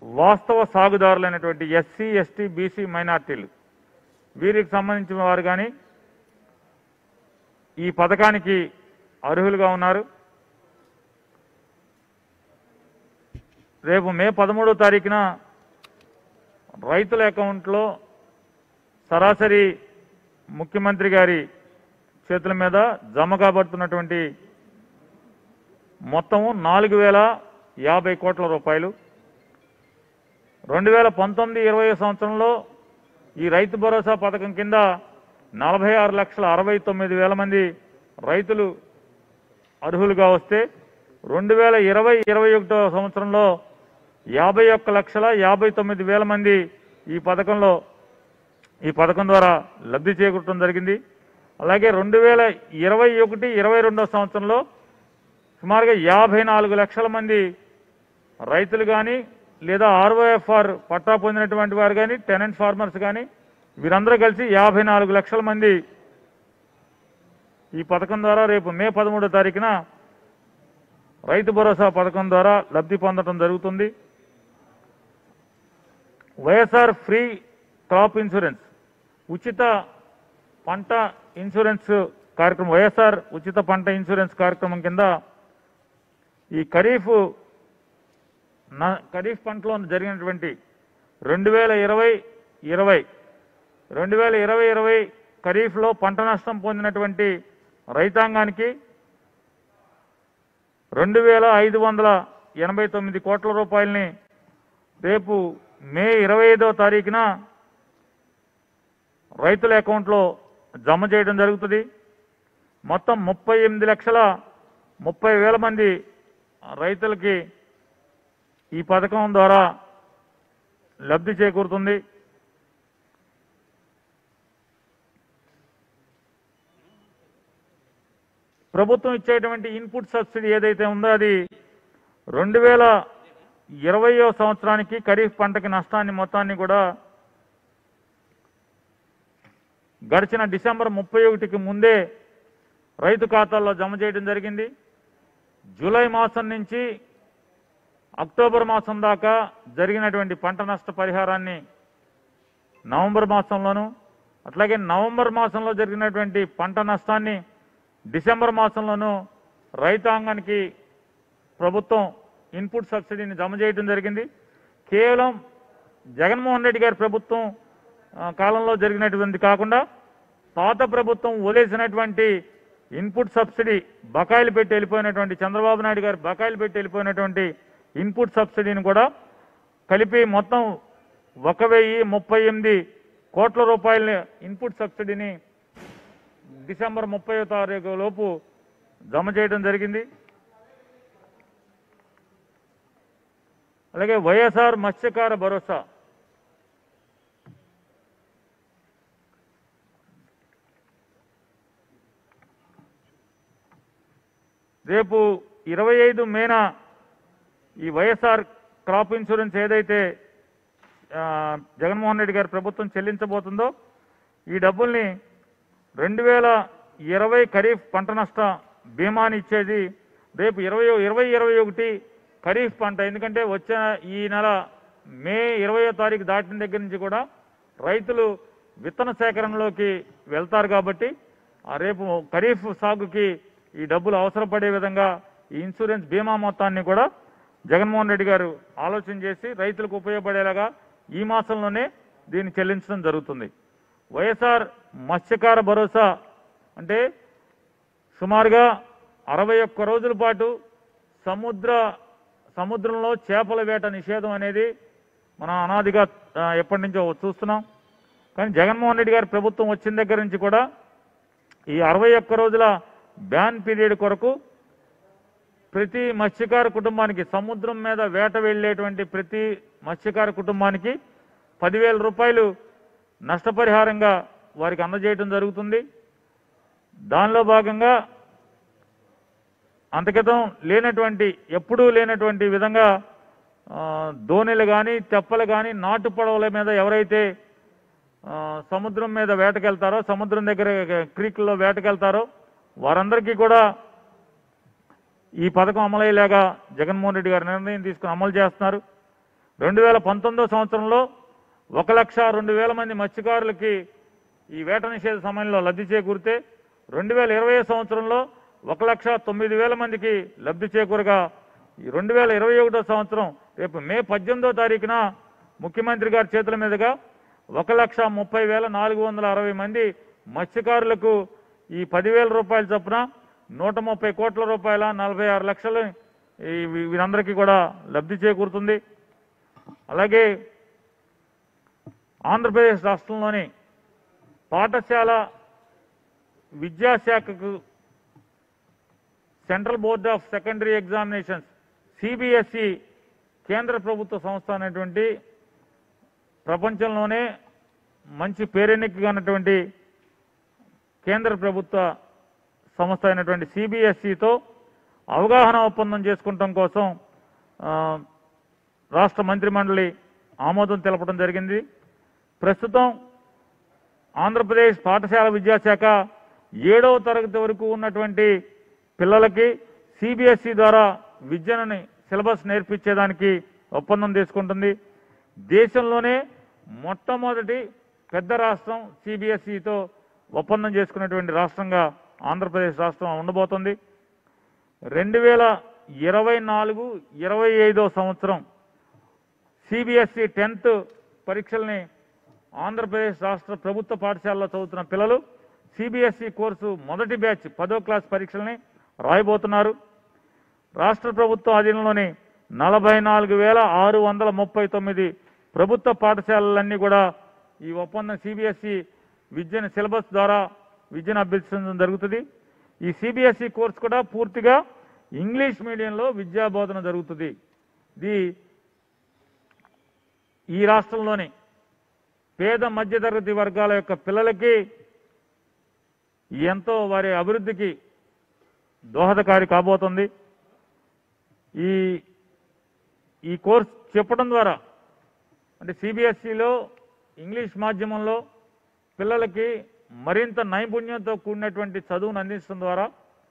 వాస్తవ సాగుదారులైనటువంటి SC ST BC మైనార్టీలు వీరికి సంబంధించిన వారు కానీ ఈ పథకానికి అర్హులుగా ఉన్నారు రేపు మే పదమూడో తారీఖున రైతుల అకౌంట్లో సరాసరి ముఖ్యమంత్రి గారి చేతుల మీద జమ కాబడుతున్నటువంటి మొత్తము నాలుగు వేల యాభై కోట్ల రూపాయలు రెండు వేల పంతొమ్మిది ఇరవై సంవత్సరంలో ఈ రైతు భరోసా పథకం కింద నలభై ఆరు లక్షల అరవై తొమ్మిది వేల మంది రైతులు అర్హులుగా వస్తే రెండు వేల ఇరవై ఇరవై ఒకటో సంవత్సరంలో యాభై ఒక్క లక్షల యాభై తొమ్మిది వేల మంది ఈ పథకంలో ఈ పథకం ద్వారా లబ్ధి చేకూరటం జరిగింది అలాగే రెండు వేల ఇరవై ఒకటి ఇరవై రెండో సంవత్సరంలో సుమారుగా యాభై నాలుగు లక్షల మంది రైతులు కానీ లేదా ఆర్ఓఎఫ్ఆర్ పట్టా పొందినటువంటి వారు కానీ టెనెంట్ ఫార్మర్స్ కానీ వీరందరూ కలిసి యాభై నాలుగు లక్షల మంది ఈ పథకం ద్వారా రేపు మే పదమూడో తారీఖున రైతు భరోసా పథకం ద్వారా లబ్ధి పొందడం జరుగుతుంది వైఎస్ఆర్ ఫ్రీ క్రాప్ ఇన్సూరెన్స్ ఉచిత పంట ఇన్సూరెన్స్ కార్యక్రమం వైఎస్ఆర్ ఉచిత పంట ఇన్సూరెన్స్ కార్యక్రమం కింద ఈ ఖరీఫ్ న- ఖరీఫ్ పంటలో జరిగినటువంటి రెండు వేల ఇరవై ఇరవై రెండు వేల ఇరవై ఇరవై ఖరీఫ్లో పంట నష్టం పొందినటువంటి రైతాంగానికి రెండు వేల ఐదు వందల ఎనభై తొమ్మిది కోట్ల రూపాయలని రేపు మే ఇరవై ఐదో తారీఖున రైతుల అకౌంట్లో జమ చేయడం జరుగుతుంది మొత్తం ముప్పై ఎనిమిది లక్షల ముప్పై వేల మంది రైతులకి ఈ పథకం ద్వారా లబ్ధి చేకూరుతుంది ప్రభుత్వం ఇచ్చేటువంటి ఇన్పుట్ సబ్సిడీ ఏదైతే ఉందో అది రెండు వేల ఇరవయో సంవత్సరానికి ఖరీఫ్ పంటకి నష్టాన్ని మొత్తాన్ని కూడా గడిచిన డిసెంబర్ ముప్పై ఒకటికి ముందే రైతు ఖాతాల్లో జమ చేయడం జరిగింది జూలై మాసం నుంచి అక్టోబర్ మాసం దాకా జరిగినటువంటి పంట నష్ట పరిహారాన్ని నవంబర్ మాసంలోను అట్లాగే నవంబర్ మాసంలో జరిగినటువంటి పంట నష్టాన్ని డిసెంబర్ మాసంలోనూ రైతాంగానికి ప్రభుత్వం ఇన్పుట్ సబ్సిడీని జమ చేయడం జరిగింది కేవలం జగన్మోహన్ రెడ్డి గారి ప్రభుత్వం ఆ, కాలంలో జరిగినటువంటి కాకుండా పాత ప్రభుత్వం వదిలేసినటువంటి ఇన్పుట్ సబ్సిడీ బకాయిలు పెట్టి వెళ్ళిపోయినటువంటి చంద్రబాబు నాయుడు గారు బకాయిలు పెట్టి వెళ్ళిపోయినటువంటి ఇన్పుట్ సబ్సిడీని కూడా కలిపి మొత్తం ఒక వెయ్యి ముప్పై ఎనిమిది కోట్ల రూపాయల ఇన్పుట్ సబ్సిడీని డిసెంబర్ ముప్పై తారీఖు లోపు జమ చేయడం జరిగింది అలాగే వైఎస్ఆర్ మత్స్యకార భరోసా రేపు ఇరవై ఐదు మేన ఈ వైఎస్ఆర్ క్రాప్ ఇన్సూరెన్స్ ఏదైతే ఆ, జగన్మోహన్ రెడ్డి గారి ప్రభుత్వం చెల్లించబోతుందో ఈ డబ్బుల్ని రెండు వేల ఇరవై ఖరీఫ్ పంట నష్ట బీమాని ఇచ్చేది రేపు ఇరవై ఇరవై ఇరవై ఒకటి ఖరీఫ్ పంట ఎందుకంటే వచ్చే ఈ నెల మే ఇరవయో తారీఖు దాటిన దగ్గర నుంచి కూడా రైతులు విత్తన సేకరణలోకి వెళ్తారు కాబట్టి ఆ రేపు ఖరీఫ్ సాగుకి ఈ డబ్బులు అవసరపడే విధంగా ఈ ఇన్సూరెన్స్ బీమా మొత్తాన్ని కూడా జగన్మోహన్ రెడ్డి గారు ఆలోచన చేసి రైతులకు ఉపయోగపడేలాగా ఈ మాసంలోనే దీన్ని చెల్లించడం జరుగుతుంది వైఎస్ఆర్ మత్స్యకార భరోసా అంటే సుమారుగా అరవై ఒక్క రోజుల పాటు సముద్ర సముద్రంలో చేపల వేట నిషేధం అనేది మనం అనాదిగా ఆ, ఎప్పటి నుంచో చూస్తున్నాం కానీ జగన్మోహన్ రెడ్డి గారి ప్రభుత్వం వచ్చిన దగ్గర నుంచి కూడా ఈ అరవై ఒక్క రోజుల బ్యాన్ పీరియడ్ కొరకు ప్రతి మత్స్యకార కుటుంబానికి సముద్రం మీద వేట వెళ్ళేటువంటి ప్రతి మత్స్యకార కుటుంబానికి పదివేల రూపాయలు నష్టపరిహారంగా వారికి అందజేయడం జరుగుతుంది దానిలో భాగంగా అంతకితం లేనటువంటి ఎప్పుడూ లేనటువంటి విధంగా ఆ, దోణిలు కానీ తెప్పలు కానీ నాటు పడవల మీద ఎవరైతే ఆ, సముద్రం మీద వేటకెళ్తారో సముద్రం దగ్గర క్రీక్లో వేటకెళ్తారో వారందరికీ కూడా ఈ పథకం అమలయ్యేలాగా జగన్మోహన్ రెడ్డి గారు నిర్ణయం తీసుకుని అమలు చేస్తున్నారు రెండు వేల పంతొమ్మిదో సంవత్సరంలో ఒక లక్ష రెండు వేల మంది మత్స్యకారులకి ఈ వేట నిషేధ సమయంలో లబ్ధి చేకూరితే రెండు వేల ఇరవై సంవత్సరంలో ఒక లక్ష తొమ్మిది వేల మందికి లబ్ధి చేకూరగా ఈ రెండు వేల ఇరవై ఒకటో సంవత్సరం రేపు మే పద్దెనిమిదో తారీఖున ముఖ్యమంత్రి గారి చేతుల మీదుగా ఒక లక్ష ముప్పై వేల నాలుగు వందల అరవై మంది మత్స్యకారులకు ఈ పదివేల రూపాయల చొప్పున నూట ముప్పై కోట్ల రూపాయల నలభై ఆరు లక్షలు ఈ వీ- వీరందరికీ కూడా లబ్ధి చేకూరుతుంది అలాగే ఆంధ్రప్రదేశ్ రాష్ట్రంలోని పాఠశాల విద్యాశాఖకు central board of secondary examinations CBSE కేంద్ర ప్రభుత్వ సంస్థ అనేటువంటి ప్రపంచంలోనే మంచి పేరెన్నికగన్నటువంటి కేంద్ర ప్రభుత్వ సంస్థ అయినటువంటి సిబిఎస్ఈతో అవగాహన ఒప్పందం చేసుకుంటాం కోసం ఆ, రాష్ట్ర మంత్రిమండలి ఆమోదం తెలపడం జరిగింది ప్రస్తుతం ఆంధ్రప్రదేశ్ పాఠశాల విద్యాశాఖ ఏడవ తరగతి వరకు ఉన్నటువంటి పిల్లలకి సిబిఎస్ఈ ద్వారా విద్యను సిలబస్ నేర్పించేదానికి ఒప్పందం తీసుకుంటుంది దేశంలోనే మొట్టమొదటి పెద్ద రాష్ట్రం సిబిఎస్ఈతో ఒప్పందం చేసుకున్నటువంటి రాష్ట్రంగా ఆంధ్రప్రదేశ్ రాష్ట్రం ఉండబోతుంది రెండు వేల ఇరవై నాలుగు ఇరవై ఐదో సంవత్సరం సిబిఎస్ఈ టెన్త్ పరీక్షల్ని ఆంధ్రప్రదేశ్ రాష్ట్ర ప్రభుత్వ పాఠశాలలో చదువుతున్న పిల్లలు సిబిఎస్ఈ కోర్సు మొదటి బ్యాచ్ పదో క్లాస్ పరీక్షల్ని రాయబోతున్నారు రాష్ట్ర ప్రభుత్వ అధీనంలోని నలభై నాలుగు వేల ఆరు వందల ముప్పై తొమ్మిది ప్రభుత్వ పాఠశాలలన్నీ కూడా ఈ ఒప్పందం సిబిఎస్ఈ విద్యను సిలబస్ ద్వారా విద్యను అభ్యసించడం జరుగుతుంది ఈ సిబిఎస్ఈ కోర్సు కూడా పూర్తిగా ఇంగ్లీష్ మీడియంలో విద్యా బోధన జరుగుతుంది ఇది ఈ రాష్ట్రంలోని పేద మధ్యతరగతి వర్గాల యొక్క పిల్లలకి ఎంతో వారి అభివృద్ధికి దోహదకారి కాబోతుంది ఈ ఈ కోర్స్ చెప్పడం ద్వారా అంటే సిబిఎస్ఈలో ఇంగ్లీష్ మాధ్యమంలో పిల్లలకి మరింత నైపుణ్యంతో కూడినటువంటి చదువును అందించడం ద్వారా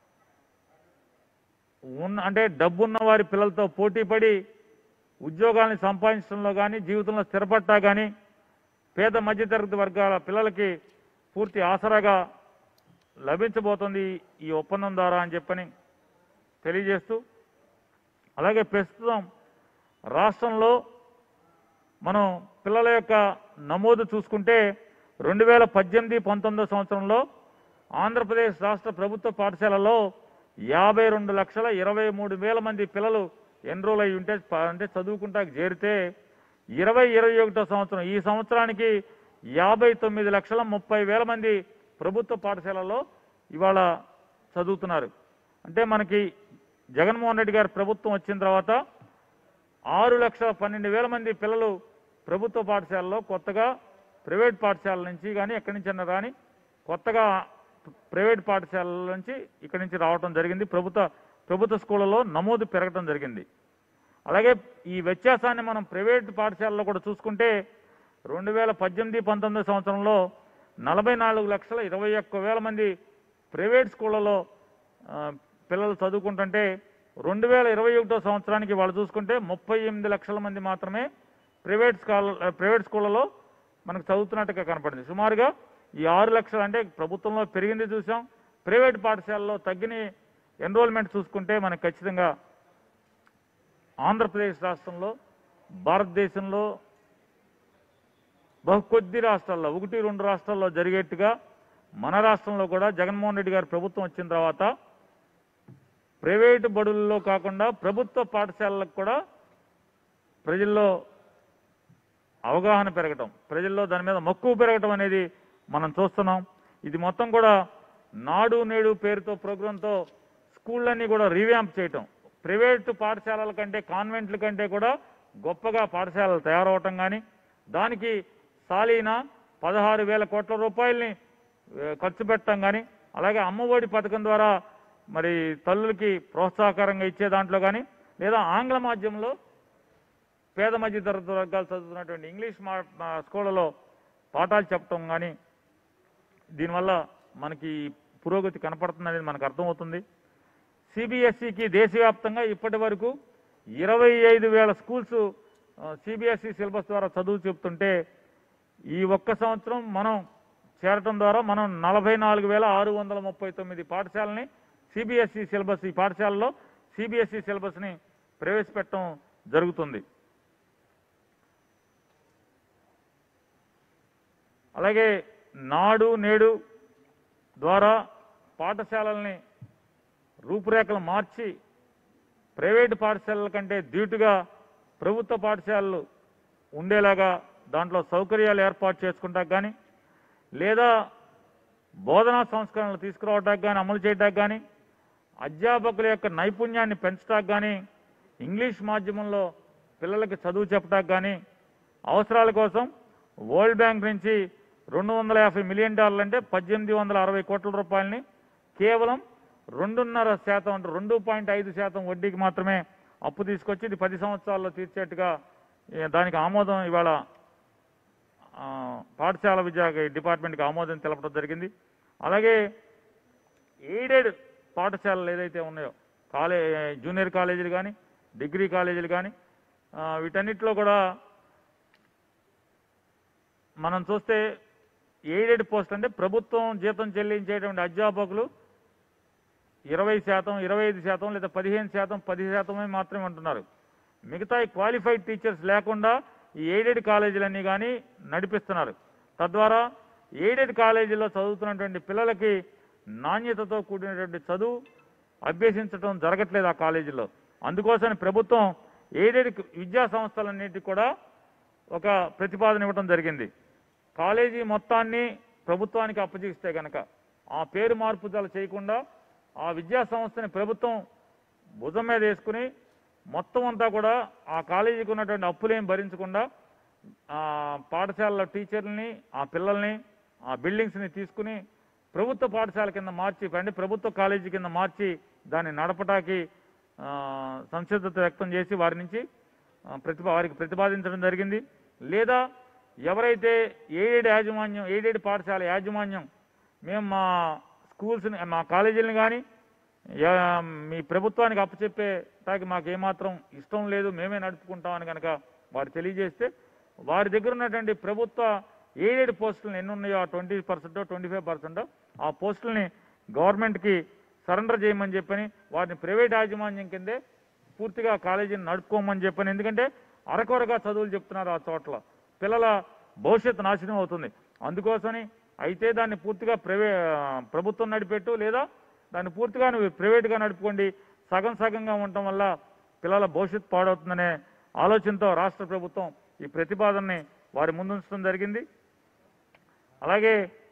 ఉన్న అంటే డబ్బున్న వారి పిల్లలతో పోటీపడి ఉద్యోగాల్ని సంపాదించడంలో కానీ జీవితంలో స్థిరపట్టా కానీ పేద మధ్యతరగతి వర్గాల పిల్లలకి పూర్తి ఆసరాగా లభించబోతుంది ఈ ఒప్పందం ద్వారా అని చెప్పని తెలియజేస్తూ అలాగే ప్రస్తుతం రాష్ట్రంలో మనం పిల్లల యొక్క నమోదు చూసుకుంటే రెండు వేల పద్దెనిమిది పంతొమ్మిదో సంవత్సరంలో ఆంధ్రప్రదేశ్ రాష్ట్ర ప్రభుత్వ పాఠశాలలో యాభై రెండు లక్షల ఇరవై మూడు వేల మంది పిల్లలు ఎన్రోల్ అయి ఉంటే ప- అంటే చదువుకుంటా చేరితే ఇరవై ఇరవై ఒకటో సంవత్సరం ఈ సంవత్సరానికి యాభై తొమ్మిది లక్షల ముప్పై వేల మంది ప్రభుత్వ పాఠశాలలో ఇవాళ చదువుతున్నారు అంటే మనకి జగన్మోహన్ రెడ్డి గారి ప్రభుత్వం వచ్చిన తర్వాత ఆరు లక్షల పన్నెండు వేల మంది పిల్లలు ప్రభుత్వ పాఠశాలలో కొత్తగా ప్రైవేట్ పాఠశాలల నుంచి కానీ ఎక్కడి నుంచి అన్నా కానీ కొత్తగా ప్రైవేట్ పాఠశాలల నుంచి ఇక్కడి నుంచి రావటం జరిగింది ప్రభుత్వ ప్రభుత్వ స్కూళ్ళలో నమోదు పెరగటం జరిగింది అలాగే ఈ వ్యత్యాసాన్ని మనం ప్రైవేట్ పాఠశాలలో కూడా చూసుకుంటే రెండు వేల పద్దెనిమిది పంతొమ్మిది సంవత్సరంలో నలభై నాలుగు లక్షల ఇరవై ఒక్క వేల మంది ప్రైవేట్ స్కూళ్ళలో ఆ, పిల్లలు చదువుకుంటుంటే రెండు వేల ఇరవై ఒకటో సంవత్సరానికి వాళ్ళు చూసుకుంటే ముప్పై ఎనిమిది లక్షల మంది మాత్రమే ప్రైవేట్ స్కాల ప్రైవేట్ స్కూళ్ళలో మనకు చదువుతున్నట్టుగా కనపడింది సుమారుగా ఈ ఆరు లక్షలు అంటే ప్రభుత్వంలో పెరిగింది చూసాం ప్రైవేట్ పాఠశాలలో తగ్గిన ఎన్రోల్మెంట్ చూసుకుంటే మనకు ఖచ్చితంగా ఆంధ్రప్రదేశ్ రాష్ట్రంలో భారతదేశంలో బహు కొద్ది రాష్ట్రాల్లో ఒకటి రెండు రాష్ట్రాల్లో జరిగేట్టుగా మన రాష్ట్రంలో కూడా జగన్మోహన్ రెడ్డి గారి ప్రభుత్వం వచ్చిన తర్వాత ప్రైవేటు బడుల్లో కాకుండా ప్రభుత్వ పాఠశాలలకు కూడా ప్రజల్లో అవగాహన పెరగటం ప్రజల్లో దాని మీద మక్కువ పెరగటం అనేది మనం చూస్తున్నాం ఇది మొత్తం కూడా నాడు నేడు పేరుతో ప్రోగ్రాంతో స్కూళ్ళన్నీ కూడా రీవ్యాంప్ చేయటం ప్రైవేటు పాఠశాలల కంటే కాన్వెంట్ల కంటే కూడా గొప్పగా పాఠశాలలు తయారవటం కానీ దానికి సాలీన పదహారు వేల కోట్ల రూపాయల్ని ఏ, ఖర్చు పెట్టడం కానీ అలాగే అమ్మఒడి పథకం ద్వారా మరి తల్లులకి ప్రోత్సాహకరంగా ఇచ్చే దాంట్లో కానీ లేదా ఆంగ్ల మాధ్యమంలో పేద మధ్య తరగతి వర్గాలు చదువుతున్నటువంటి ఇంగ్లీష్ మా మా స్కూళ్ళలో పాఠాలు చెప్పటం కానీ దీనివల్ల మనకి పురోగతి కనపడుతుంది అనేది మనకు అర్థమవుతుంది సిబిఎస్ఈకి దేశవ్యాప్తంగా ఇప్పటి వరకు ఇరవై ఐదు వేల స్కూల్స్ సిబిఎస్ఈ సిలబస్ ద్వారా చదువు చెప్తుంటే ఈ ఒక్క సంవత్సరం మనం చేరటం ద్వారా మనం నలభై నాలుగు వేల ఆరు వందల ముప్పై తొమ్మిది పాఠశాలని సిబిఎస్ఈ సిలబస్ ఈ పాఠశాలలో సిబిఎస్ఈ సిలబస్ని ప్రవేశపెట్టడం జరుగుతుంది అలాగే నాడు నేడు ద్వారా పాఠశాలల్ని రూపురేఖలు మార్చి ప్రైవేటు పాఠశాలల కంటే ధీటుగా ప్రభుత్వ పాఠశాలలు ఉండేలాగా దాంట్లో సౌకర్యాలు ఏర్పాటు చేసుకుంటానికి కానీ లేదా బోధనా సంస్కరణలు తీసుకురావడానికి కానీ అమలు చేయడానికి కానీ అధ్యాపకుల యొక్క నైపుణ్యాన్ని పెంచడానికి కానీ ఇంగ్లీష్ మాధ్యమంలో పిల్లలకి చదువు చెప్పడానికి కానీ అవసరాల కోసం వరల్డ్ బ్యాంక్ నుంచి రెండు వందల యాభై మిలియన్ డాలర్లు అంటే పద్దెనిమిది వందల అరవై కోట్ల రూపాయలని కేవలం రెండున్నర శాతం అంటే రెండు పాయింట్ ఐదు శాతం వడ్డీకి మాత్రమే అప్పు తీసుకొచ్చి ఇది పది సంవత్సరాల్లో తీర్చేట్టుగా ఏ, దానికి ఆమోదం ఇవాళ ఆ, పాఠశాల విద్యా డిపార్ట్మెంట్కి ఆమోదం తెలపడం జరిగింది అలాగే ఎయిడెడ్ పాఠశాలలు ఏదైతే ఉన్నాయో కాలే జూనియర్ కాలేజీలు కానీ డిగ్రీ కాలేజీలు కానీ ఆ, వీటన్నిటిలో కూడా మనం చూస్తే ఎయిడెడ్ పోస్ట్ అంటే ప్రభుత్వం జీతం చెల్లించేటువంటి అధ్యాపకులు ఇరవై శాతం ఇరవై ఐదు శాతం లేదా పదిహేను శాతం పది శాతమే మాత్రమే ఉంటున్నారు మిగతా ఈ క్వాలిఫైడ్ టీచర్స్ లేకుండా ఈ ఎయిడెడ్ కాలేజీలన్నీ కానీ నడిపిస్తున్నారు తద్వారా ఎయిడెడ్ కాలేజీలో చదువుతున్నటువంటి పిల్లలకి నాణ్యతతో కూడినటువంటి చదువు అభ్యసించడం జరగట్లేదు ఆ కాలేజీలో అందుకోసం ప్రభుత్వం ఎయిడెడ్ విద్యా సంస్థలన్నిటికీ కూడా ఒక ప్రతిపాదన ఇవ్వడం జరిగింది కాలేజీ మొత్తాన్ని ప్రభుత్వానికి అప్పగిస్తే కనుక ఆ పేరు మార్పుదల చేయకుండా ఆ విద్యా సంస్థని ప్రభుత్వం భుజం మీద వేసుకుని మొత్తం అంతా కూడా ఆ కాలేజీకి ఉన్నటువంటి అప్పులేం భరించకుండా ఆ పాఠశాలలో టీచర్లని ఆ పిల్లల్ని ఆ బిల్డింగ్స్ని తీసుకుని ప్రభుత్వ పాఠశాల కింద మార్చి అంటే ప్రభుత్వ కాలేజీ కింద మార్చి దాన్ని నడపటానికి ఆ, సంసిద్ధత వ్యక్తం చేసి వారి నుంచి ఆ, ప్రతిభ వారికి ప్రతిపాదించడం జరిగింది లేదా ఎవరైతే ఎయిడెడ్ యాజమాన్యం ఎయిడెడ్ పాఠశాల యాజమాన్యం మేము మా స్కూల్స్ని మా కాలేజీలను కానీ మీ ప్రభుత్వానికి అప్పచెప్పేటానికి మాకు ఏమాత్రం ఇష్టం లేదు మేమే నడుపుకుంటామని కనుక వారు తెలియజేస్తే వారి దగ్గర ఉన్నటువంటి ప్రభుత్వ ఎయిడెడ్ పోస్టులను ఎన్ని ఉన్నాయో twenty percent twenty five percent ఆ పోస్టుల్ని గవర్నమెంట్కి సరెండర్ చేయమని చెప్పని వారిని ప్రైవేట్ యాజమాన్యం కిందే పూర్తిగా కాలేజీని నడుపుకోమని చెప్పని ఎందుకంటే అరకొరగా చదువులు చెప్తున్నారు ఆ చోట్ల పిల్లల భవిష్యత్తు నాశనం అవుతుంది అందుకోసమని అయితే దాన్ని పూర్తిగా ప్రైవే ప్రభుత్వం నడిపెట్టు లేదా దాన్ని పూర్తిగా నువ్వు ప్రైవేట్గా నడుపుకోండి సగం సగంగా ఉండటం వల్ల పిల్లల భవిష్యత్తు పాడవుతుందనే ఆలోచనతో రాష్ట్ర ప్రభుత్వం ఈ ప్రతిపాదనని వారి ముందుంచడం జరిగింది అలాగే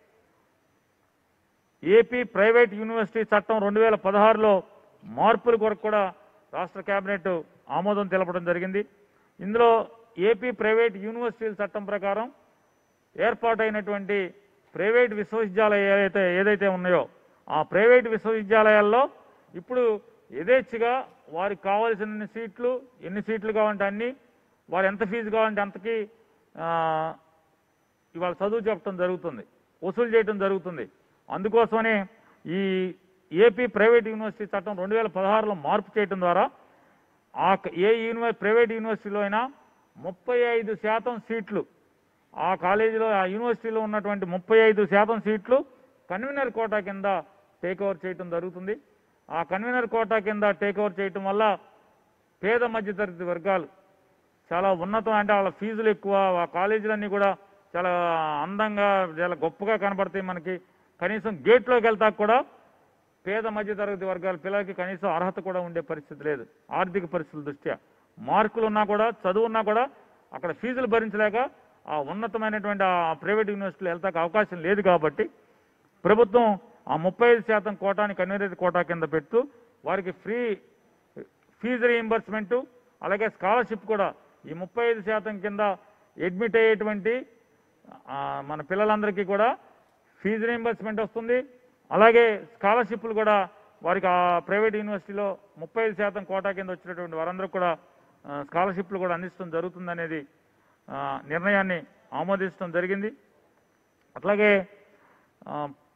ఏపీ ప్రైవేట్ యూనివర్సిటీ చట్టం రెండు వేల పదహారులో మార్పుల కొరకు కూడా రాష్ట్ర కేబినెట్ ఆమోదం తెలపడం జరిగింది ఇందులో ఏపీ ప్రైవేట్ యూనివర్సిటీల చట్టం ప్రకారం ఏర్పాటైనటువంటి ప్రైవేట్ విశ్వవిద్యాలయాలు ఏదైతే ఏదైతే ఉన్నాయో ఆ ప్రైవేట్ విశ్వవిద్యాలయాల్లో ఇప్పుడు యథేచ్ఛగా వారికి కావాల్సిన సీట్లు ఎన్ని సీట్లు కావాలంటే అన్ని వారు ఎంత ఫీజు కావాలంటే అంతకి ఆ, ఇవాళ చదువు చెప్పడం జరుగుతుంది వసూలు చేయడం జరుగుతుంది అందుకోసమనే ఈ ఏపీ ప్రైవేట్ యూనివర్సిటీ చట్టం రెండు వేల పదహారులో మార్పు చేయడం ద్వారా ఆ క- ఏ యూనివర్ ప్రైవేట్ యూనివర్సిటీలో అయినా ముప్పై ఐదు శాతం సీట్లు ఆ కాలేజీలో ఆ యూనివర్సిటీలో ఉన్నటువంటి ముప్పై ఐదు శాతం సీట్లు కన్వీనర్ కోటా కింద టేక్ ఓవర్ చేయటం జరుగుతుంది ఆ కన్వీనర్ కోటా కింద టేక్ ఓవర్ చేయటం వల్ల పేద మధ్యతరగతి వర్గాలు చాలా ఉన్నతం అంటే వాళ్ళ ఫీజులు ఎక్కువ ఆ కాలేజీలన్నీ కూడా చాలా అందంగా చాలా గొప్పగా కనబడతాయి మనకి కనీసం గేట్లోకి వెళ్తా కూడా పేద మధ్యతరగతి వర్గాల పిల్లలకి కనీసం అర్హత కూడా ఉండే పరిస్థితి లేదు ఆర్థిక పరిస్థితుల దృష్ట్యా మార్కులు ఉన్నా కూడా చదువు ఉన్నా కూడా అక్కడ ఫీజులు భరించలేక ఆ ఉన్నతమైనటువంటి ఆ ప్రైవేట్ యూనివర్సిటీలు వెళ్తాక అవకాశం లేదు కాబట్టి ప్రభుత్వం ఆ ముప్పై ఐదు శాతం కోటాని కన్వీనర్ కోటా కింద పెడుతూ వారికి ఫ్రీ ఫీజు రీయింబర్స్మెంట్ అలాగే స్కాలర్షిప్ కూడా ఈ ముప్పై ఐదు శాతం కింద అడ్మిట్ అయ్యేటువంటి ఆ, మన పిల్లలందరికీ కూడా ఫీజు రీయింబర్స్మెంట్ వస్తుంది అలాగే స్కాలర్షిప్లు కూడా వారికి ఆ ప్రైవేట్ యూనివర్సిటీలో ముప్పై ఐదు శాతం కోటా కింద వచ్చినటువంటి వారందరూ కూడా ఆ, స్కాలర్షిప్లు కూడా అందించడం జరుగుతుందనేది ఆ, నిర్ణయాన్ని ఆమోదించడం జరిగింది అట్లాగే ఆ,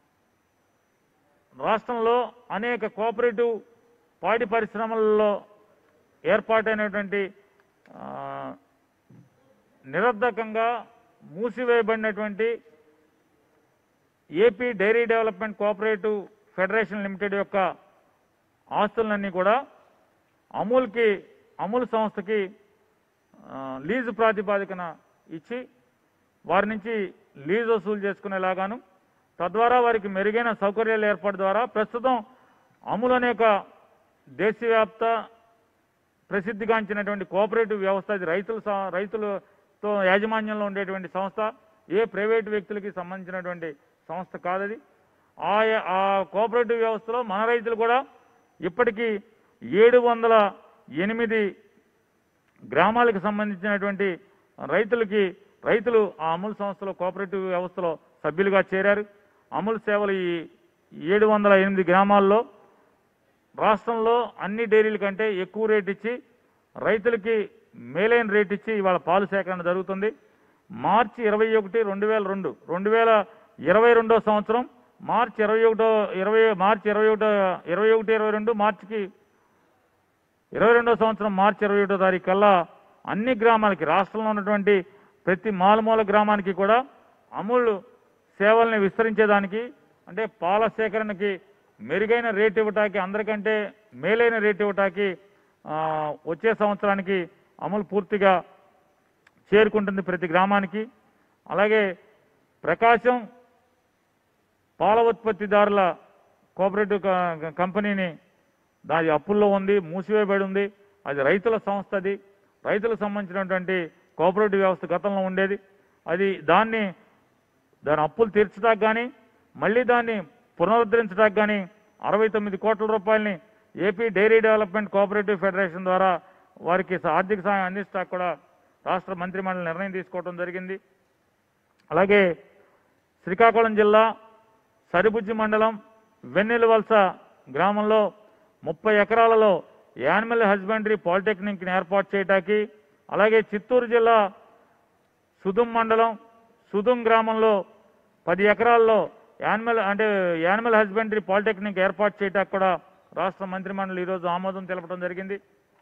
రాష్ట్రంలో అనేక కోఆపరేటివ్ పాడి పరిశ్రమలలో ఏర్పాటైనటువంటి ఆ, నిరర్ధకంగా మూసివేయబడినటువంటి AP dairy development cooperative federation limited యొక్క ఆస్తులన్నీ కూడా అమూల్కి అమూల్ సంస్థకి ఆ, లీజు ప్రాతిపాదికన ఇచ్చి వారి నుంచి లీజు వసూలు చేసుకునేలాగాను తద్వారా వారికి మెరుగైన సౌకర్యాల ఏర్పాటు ద్వారా ప్రస్తుతం అమూల్ అనే ఒక దేశవ్యాప్త ప్రసిద్ధిగాంచినటువంటి కోఆపరేటివ్ వ్యవస్థ ఇది రైతుల స- రైతులతో యాజమాన్యంలో ఉండేటువంటి సంస్థ ఏ ప్రైవేటు వ్యక్తులకి సంబంధించినటువంటి సంస్థ కాదది ఆ ఆ కోఆపరేటివ్ వ్యవస్థలో మన రైతులు కూడా ఇప్పటికీ ఏడు వందల ఎనిమిది గ్రామాలకు సంబంధించినటువంటి రైతులకి రైతులు ఆ అమూల్ సంస్థలో కోఆపరేటివ్ వ్యవస్థలో సభ్యులుగా చేరారు అమూల్ సేవలు ఈ ఏడు వందల ఎనిమిది గ్రామాల్లో రాష్ట్రంలో అన్ని డైరీల కంటే ఎక్కువ రేట్ ఇచ్చి రైతులకి మేలైన రేట్ ఇచ్చి ఇవాళ పాలు సేకరణ జరుగుతుంది మార్చి ఇరవై ఒకటి రెండు వేల రెండు రెండు వేల ఇరవై రెండో సంవత్సరం మార్చి ఇరవై ఒకటో ఇరవై మార్చి ఇరవై ఒకటో ఇరవై ఒకటి ఇరవై రెండు మార్చికి ఇరవై రెండో సంవత్సరం మార్చి ఇరవై ఒకటో తారీఖు కల్లా అన్ని గ్రామాలకి రాష్ట్రంలో ఉన్నటువంటి ప్రతి మారుమూల గ్రామానికి కూడా అమూల్ సేవల్ని విస్తరించేదానికి అంటే పాల సేకరణకి మెరుగైన రేట్ ఇవ్వటానికి అందరికంటే మేలైన రేట్ ఇవ్వటానికి ఆ, వచ్చే సంవత్సరానికి అమలు పూర్తిగా చేరుకుంటుంది ప్రతి గ్రామానికి అలాగే ప్రకాశం పాల ఉత్పత్తిదారుల కోఆపరేటివ్ క- కంపెనీని దాని అప్పుల్లో ఉంది మూసివేయబడి ఉంది అది రైతుల సంస్థ అది రైతులకు సంబంధించినటువంటి కోఆపరేటివ్ వ్యవస్థ గతంలో ఉండేది అది దాన్ని దాని అప్పులు తీర్చడానికి కానీ మళ్ళీ దాన్ని పునరుద్ధరించడానికి కానీ అరవై తొమ్మిది కోట్ల రూపాయలని AP dairy development cooperative federation ద్వారా వారికి స- ఆర్థిక సహాయం అందించడానికి కూడా రాష్ట్ర మంత్రిమండలి నిర్ణయం తీసుకోవడం జరిగింది అలాగే శ్రీకాకుళం జిల్లా సరిబుజ్జి మండలం వెన్నెలవలస గ్రామంలో ముప్పై ఎకరాలలో యానిమల్ హస్బెండరీ పాలిటెక్నిక్ని ఏర్పాటు చేయటానికి అలాగే చిత్తూరు జిల్లా సుదుం మండలం సుదుం గ్రామంలో పది ఎకరాల్లో యానిమల్ అంటే యానిమల్ హస్బెండరీ పాలిటెక్నిక్ ఏర్పాటు చేయడానికి కూడా రాష్ట్ర మంత్రిమండలి ఈరోజు ఆమోదం తెలపడం జరిగింది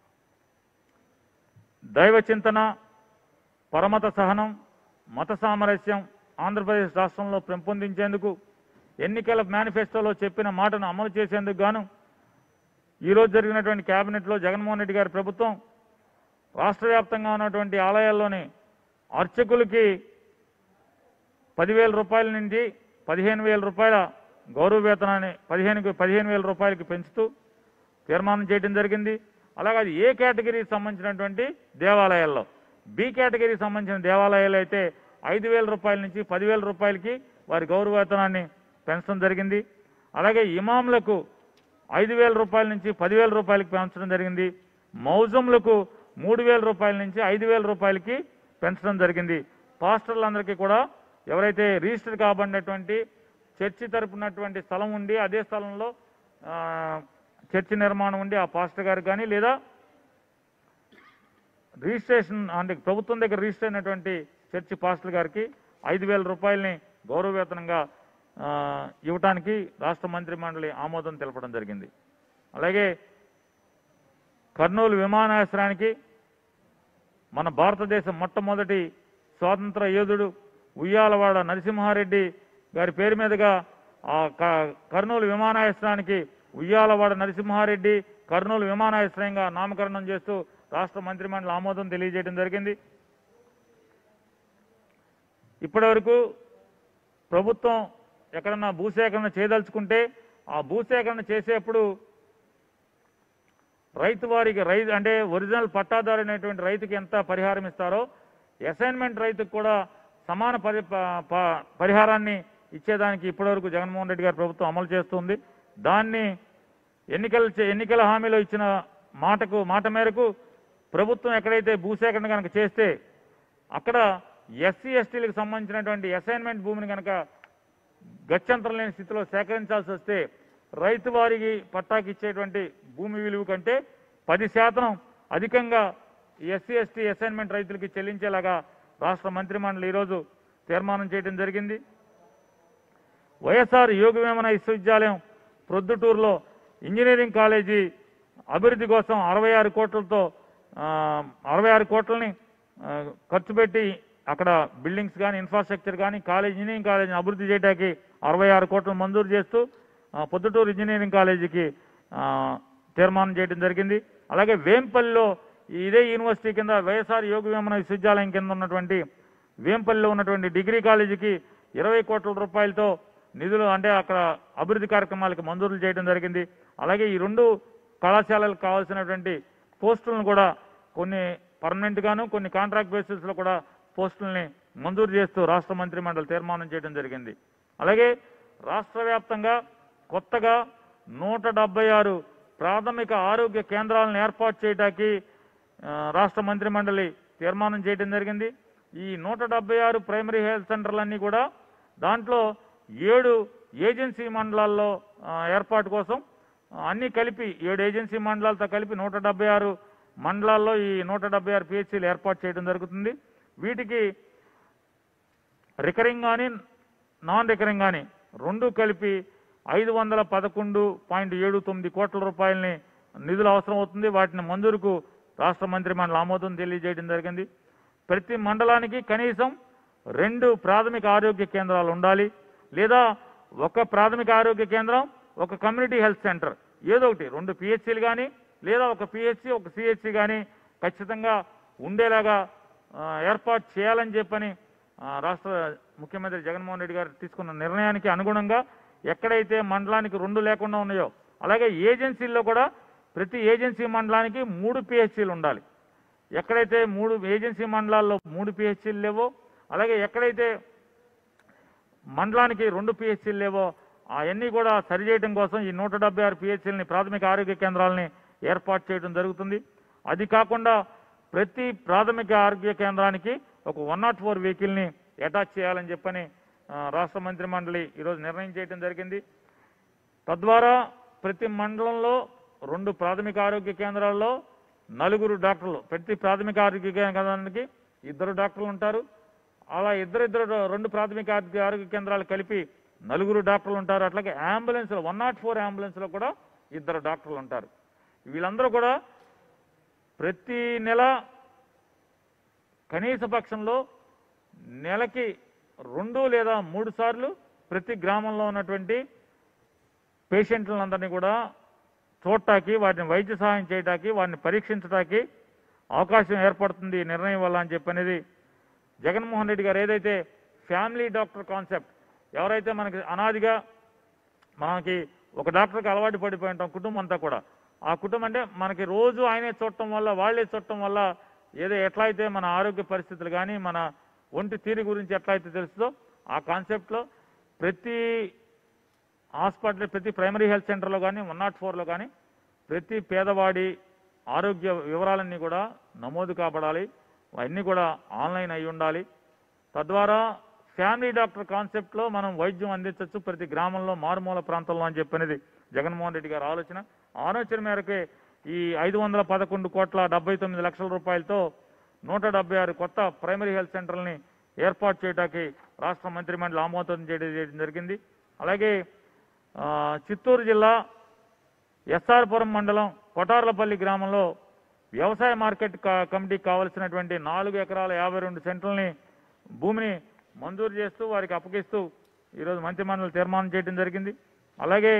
దైవ చింతన పరమత సహనం మత సామరస్యం ఆంధ్రప్రదేశ్ రాష్ట్రంలో పెంపొందించేందుకు ఎన్నికల మేనిఫెస్టోలో చెప్పిన మాటను అమలు చేసేందుకు గాను ఈరోజు జరిగినటువంటి కేబినెట్లో జగన్మోహన్ రెడ్డి గారి ప్రభుత్వం రాష్ట్ర వ్యాప్తంగా ఉన్నటువంటి ఆలయాల్లోని అర్చకులకి పదివేల రూపాయల నుండి పదిహేను వేల రూపాయల గౌరవ వేతనాన్ని పదిహేను పదిహేను వేల రూపాయలకి పెంచుతూ తీర్మానం చేయడం జరిగింది అలాగే అది ఏ కేటగిరీకి సంబంధించినటువంటి దేవాలయాల్లో బి కేటగిరీకి సంబంధించిన దేవాలయాలు అయితే ఐదు వేల రూపాయల నుంచి పదివేల రూపాయలకి వారి గౌరవ వేతనాన్ని పెంచడం జరిగింది అలాగే ఇమాంలకు ఐదు వేల రూపాయల నుంచి పదివేల రూపాయలకి పెంచడం జరిగింది మౌజంలకు మూడు వేల రూపాయల నుంచి ఐదు వేల రూపాయలకి పెంచడం జరిగింది పాస్టర్లందరికీ కూడా ఎవరైతే రిజిస్టర్ కాబడినటువంటి చర్చి తరపునటువంటి స్థలం ఉండి అదే స్థలంలో ఆ, చర్చి నిర్మాణం ఉండి ఆ పాస్టర్ గారికి కానీ లేదా రిజిస్ట్రేషన్ అంటే ప్రభుత్వం దగ్గర రిజిస్టర్ అయినటువంటి చర్చి పాస్టర్ గారికి ఐదు వేల రూపాయలని గౌరవ వేతనంగా ఆ, ఇవ్వటానికి రాష్ట్ర మంత్రి మండలి ఆమోదం తెలపడం జరిగింది అలాగే కర్నూలు విమానాశ్రయానికి మన భారతదేశ మొట్టమొదటి స్వాతంత్ర యోధుడు ఉయ్యాలవాడ నరసింహారెడ్డి గారి పేరు మీదుగా ఆ క- కర్నూలు విమానాశ్రయానికి ఉయ్యాలవాడ నరసింహారెడ్డి కర్నూలు విమానాశ్రయంగా నామకరణం చేస్తూ రాష్ట్ర మంత్రిమండలి ఆమోదం తెలియజేయడం జరిగింది ఇప్పటివరకు ప్రభుత్వం ఎక్కడన్నా భూసేకరణ చేయదలుచుకుంటే ఆ భూసేకరణ చేసేప్పుడు రైతు వారికి రైతు అంటే ఒరిజినల్ పట్టాదారు అనేటువంటి రైతుకి ఎంత పరిహారం ఇస్తారో అసైన్మెంట్ రైతుకు కూడా సమాన పరి ప- ప- పరిహారాన్ని ఇచ్చేదానికి ఇప్పటివరకు జగన్మోహన్ రెడ్డి గారి ప్రభుత్వం అమలు చేస్తుంది దాన్ని ఎన్నికల చే- ఎన్నికల హామీలో ఇచ్చిన మాటకు మాట మేరకు ప్రభుత్వం ఎక్కడైతే భూసేకరణ కనుక చేస్తే అక్కడ ఎస్సీ ఎస్టీలకు సంబంధించినటువంటి అసైన్మెంట్ భూమిని కనుక గత్యంతరం లేని స్థితిలో సేకరించాల్సి వస్తే రైతు వారికి పట్టాకి ఇచ్చేటువంటి భూమి విలువ కంటే పది శాతం అధికంగా ఎస్సీ ఎస్టీ అసైన్మెంట్ రైతులకి చెల్లించేలాగా రాష్ట్ర మంత్రిమండలి ఈరోజు తీర్మానం చేయడం జరిగింది వైఎస్ఆర్ యోగ వేమన విశ్వవిద్యాలయం ప్రొద్దుటూరులో ఇంజనీరింగ్ కాలేజీ అభివృద్ధి కోసం అరవై ఆరు కోట్లతో ఆ, అరవై ఆరు కోట్లని ఆ, ఖర్చు పెట్టి అక్కడ బిల్డింగ్స్ కానీ ఇన్ఫ్రాస్ట్రక్చర్ కానీ కాలేజ్ ఇంజనీరింగ్ కాలేజీని అభివృద్ధి చేయడానికి అరవై ఆరు కోట్లు మంజూరు చేస్తూ ఆ, పొద్దుటూరు ఇంజనీరింగ్ కాలేజీకి ఆ, తీర్మానం చేయడం జరిగింది అలాగే వేంపల్లిలో ఇదే యూనివర్సిటీ కింద వైఎస్ఆర్ యోగ వేమన విశ్వవిద్యాలయం కింద ఉన్నటువంటి వేంపల్లిలో ఉన్నటువంటి డిగ్రీ కాలేజీకి ఇరవై కోట్ల రూపాయలతో నిధులు అంటే అక్కడ అభివృద్ధి కార్యక్రమాలకు మంజూరులు చేయడం జరిగింది అలాగే ఈ రెండు కళాశాలలకు కావాల్సినటువంటి పోస్టులను కూడా కొన్ని పర్మనెంట్ గాను కొన్ని కాంట్రాక్ట్ బేసిస్ లో కూడా పోస్టుల్ని మంజూరు చేస్తూ రాష్ట్ర మంత్రి మండలి తీర్మానం చేయడం జరిగింది అలాగే రాష్ట్ర వ్యాప్తంగా కొత్తగా నూట డెబ్బై ఆరు ప్రాథమిక ఆరోగ్య కేంద్రాలను ఏర్పాటు చేయడానికి ఆ, రాష్ట్ర మంత్రి మండలి తీర్మానం చేయడం జరిగింది ఈ నూట డెబ్బై ఆరు ప్రైమరీ హెల్త్ సెంటర్లన్నీ కూడా దాంట్లో ఏడు ఏజెన్సీ మండలాల్లో ఆ, ఏర్పాటు కోసం ఆ, అన్ని కలిపి ఏడు ఏజెన్సీ మండలాలతో కలిపి నూట డెబ్బై ఆరు మండలాల్లో ఈ నూట డెబ్బై ఆరు పిహెచ్సీలు ఏర్పాటు చేయడం జరుగుతుంది వీటికి రికరింగ్ కానీ నాన్ రికరింగ్ కానీ రెండు కలిపి ఐదు వందల పదకొండు పాయింట్ ఏడు తొమ్మిది కోట్ల రూపాయలని నిధులు అవసరం అవుతుంది వాటిని మంజూరుకు రాష్ట్ర మంత్రి మండలి ఆమోదం తెలియజేయడం జరిగింది ప్రతి మండలానికి కనీసం రెండు ప్రాథమిక ఆరోగ్య కేంద్రాలు ఉండాలి లేదా ఒక ప్రాథమిక ఆరోగ్య కేంద్రం ఒక కమ్యూనిటీ హెల్త్ సెంటర్ ఏదో ఒకటి రెండు పిహెచ్సీలు కానీ లేదా ఒక పిహెచ్సి ఒక సిహెచ్సి కానీ ఖచ్చితంగా ఉండేలాగా ఆ, ఏర్పాటు చేయాలని చెప్పని ఆ, రాష్ట్ర ముఖ్యమంత్రి జగన్మోహన్ రెడ్డి గారు తీసుకున్న నిర్ణయానికి అనుగుణంగా ఎక్కడైతే మండలానికి రెండు లేకుండా ఉన్నాయో అలాగే ఏజెన్సీల్లో కూడా ప్రతి ఏజెన్సీ మండలానికి మూడు పిహెచ్సీలు ఉండాలి ఎక్కడైతే మూడు ఏజెన్సీ మండలాల్లో మూడు పిహెచ్సీలు లేవో అలాగే ఎక్కడైతే మండలానికి రెండు పిహెచ్సీలు లేవో అవన్నీ కూడా సరిచేయడం కోసం ఈ నూట డెబ్బై ఆరు పిహెచ్సీలని ప్రాథమిక ఆరోగ్య కేంద్రాలని ఏర్పాటు చేయడం జరుగుతుంది అది కాకుండా ప్రతి ప్రాథమిక ఆరోగ్య కేంద్రానికి ఒక వన్ నాట్ ఫోర్ వెహికల్ని అటాచ్ చేయాలని చెప్పని ఆ, రాష్ట్ర మంత్రి మండలి ఈరోజు నిర్ణయం చేయడం జరిగింది తద్వారా ప్రతి మండలంలో రెండు ప్రాథమిక ఆరోగ్య కేంద్రాల్లో నలుగురు డాక్టర్లు ప్రతి ప్రాథమిక ఆరోగ్య కేంద్రానికి ఇద్దరు డాక్టర్లు ఉంటారు అలా ఇద్దరిద్దరు రెండు ప్రాథమిక ఆరోగ్య ఆరోగ్య కేంద్రాలు కలిపి నలుగురు డాక్టర్లు ఉంటారు అట్లాగే ambulance one nought four ambulance లో కూడా ఇద్దరు డాక్టర్లు ఉంటారు వీళ్ళందరూ కూడా ప్రతి నెల కనీస పక్షంలో నెలకి రెండు లేదా మూడు సార్లు ప్రతి గ్రామంలో ఉన్నటువంటి పేషెంట్లందరినీ కూడా చూడటానికి వాటిని వైద్య సహాయం చేయటానికి వాటిని పరీక్షించడానికి అవకాశం ఏర్పడుతుంది ఈ నిర్ణయం వల్ల అని చెప్పనేది జగన్మోహన్ రెడ్డి గారు ఏదైతే ఫ్యామిలీ డాక్టర్ కాన్సెప్ట్ ఎవరైతే మనకి అనాదిగా మనకి ఒక డాక్టర్కి అలవాటు పడిపోయి ఉంటాం కుటుంబం అంతా కూడా ఆ కుటుంబం అంటే మనకి రోజు ఆయనే చూడటం వల్ల వాళ్ళే చూడటం వల్ల ఏదో ఎట్లా అయితే మన ఆరోగ్య పరిస్థితులు కానీ మన ఒంటి తీరు గురించి ఎట్లా అయితే తెలుస్తుందో ఆ కాన్సెప్ట్లో ప్రతి హాస్పిటల్ ప్రతి ప్రైమరీ హెల్త్ సెంటర్లో కానీ వన్ నాట్ ఫోర్లో కానీ ప్రతి పేదవాడి ఆరోగ్య వివరాలన్నీ కూడా నమోదు కాబడాలి అవన్నీ కూడా ఆన్లైన్ అయి ఉండాలి తద్వారా ఫ్యామిలీ డాక్టర్ కాన్సెప్ట్లో మనం వైద్యం అందించవచ్చు ప్రతి గ్రామంలో మారుమూల ప్రాంతంలో అని చెప్పనేది జగన్మోహన్ రెడ్డి గారి ఆలోచన ఆ ఆలోచన మేరకే ఈ ఐదు వందల పదకొండు కోట్ల డెబ్బై తొమ్మిది లక్షల రూపాయలతో నూట డెబ్బై ఆరు కొత్త ప్రైమరీ హెల్త్ సెంటర్లని ఏర్పాటు చేయడానికి రాష్ట్ర మంత్రి మండలి ఆమోదం చేయడం చేయడం జరిగింది అలాగే ఆ, చిత్తూరు జిల్లా ఎస్ఆర్పురం మండలం కొటార్లపల్లి గ్రామంలో వ్యవసాయ మార్కెట్ క- కమిటీకి కావలసినటువంటి నాలుగు ఎకరాల యాభై రెండు సెంట్లని భూమిని మంజూరు చేస్తూ వారికి అప్పగిస్తూ ఈరోజు మంత్రిమండలి తీర్మానం చేయడం జరిగింది అలాగే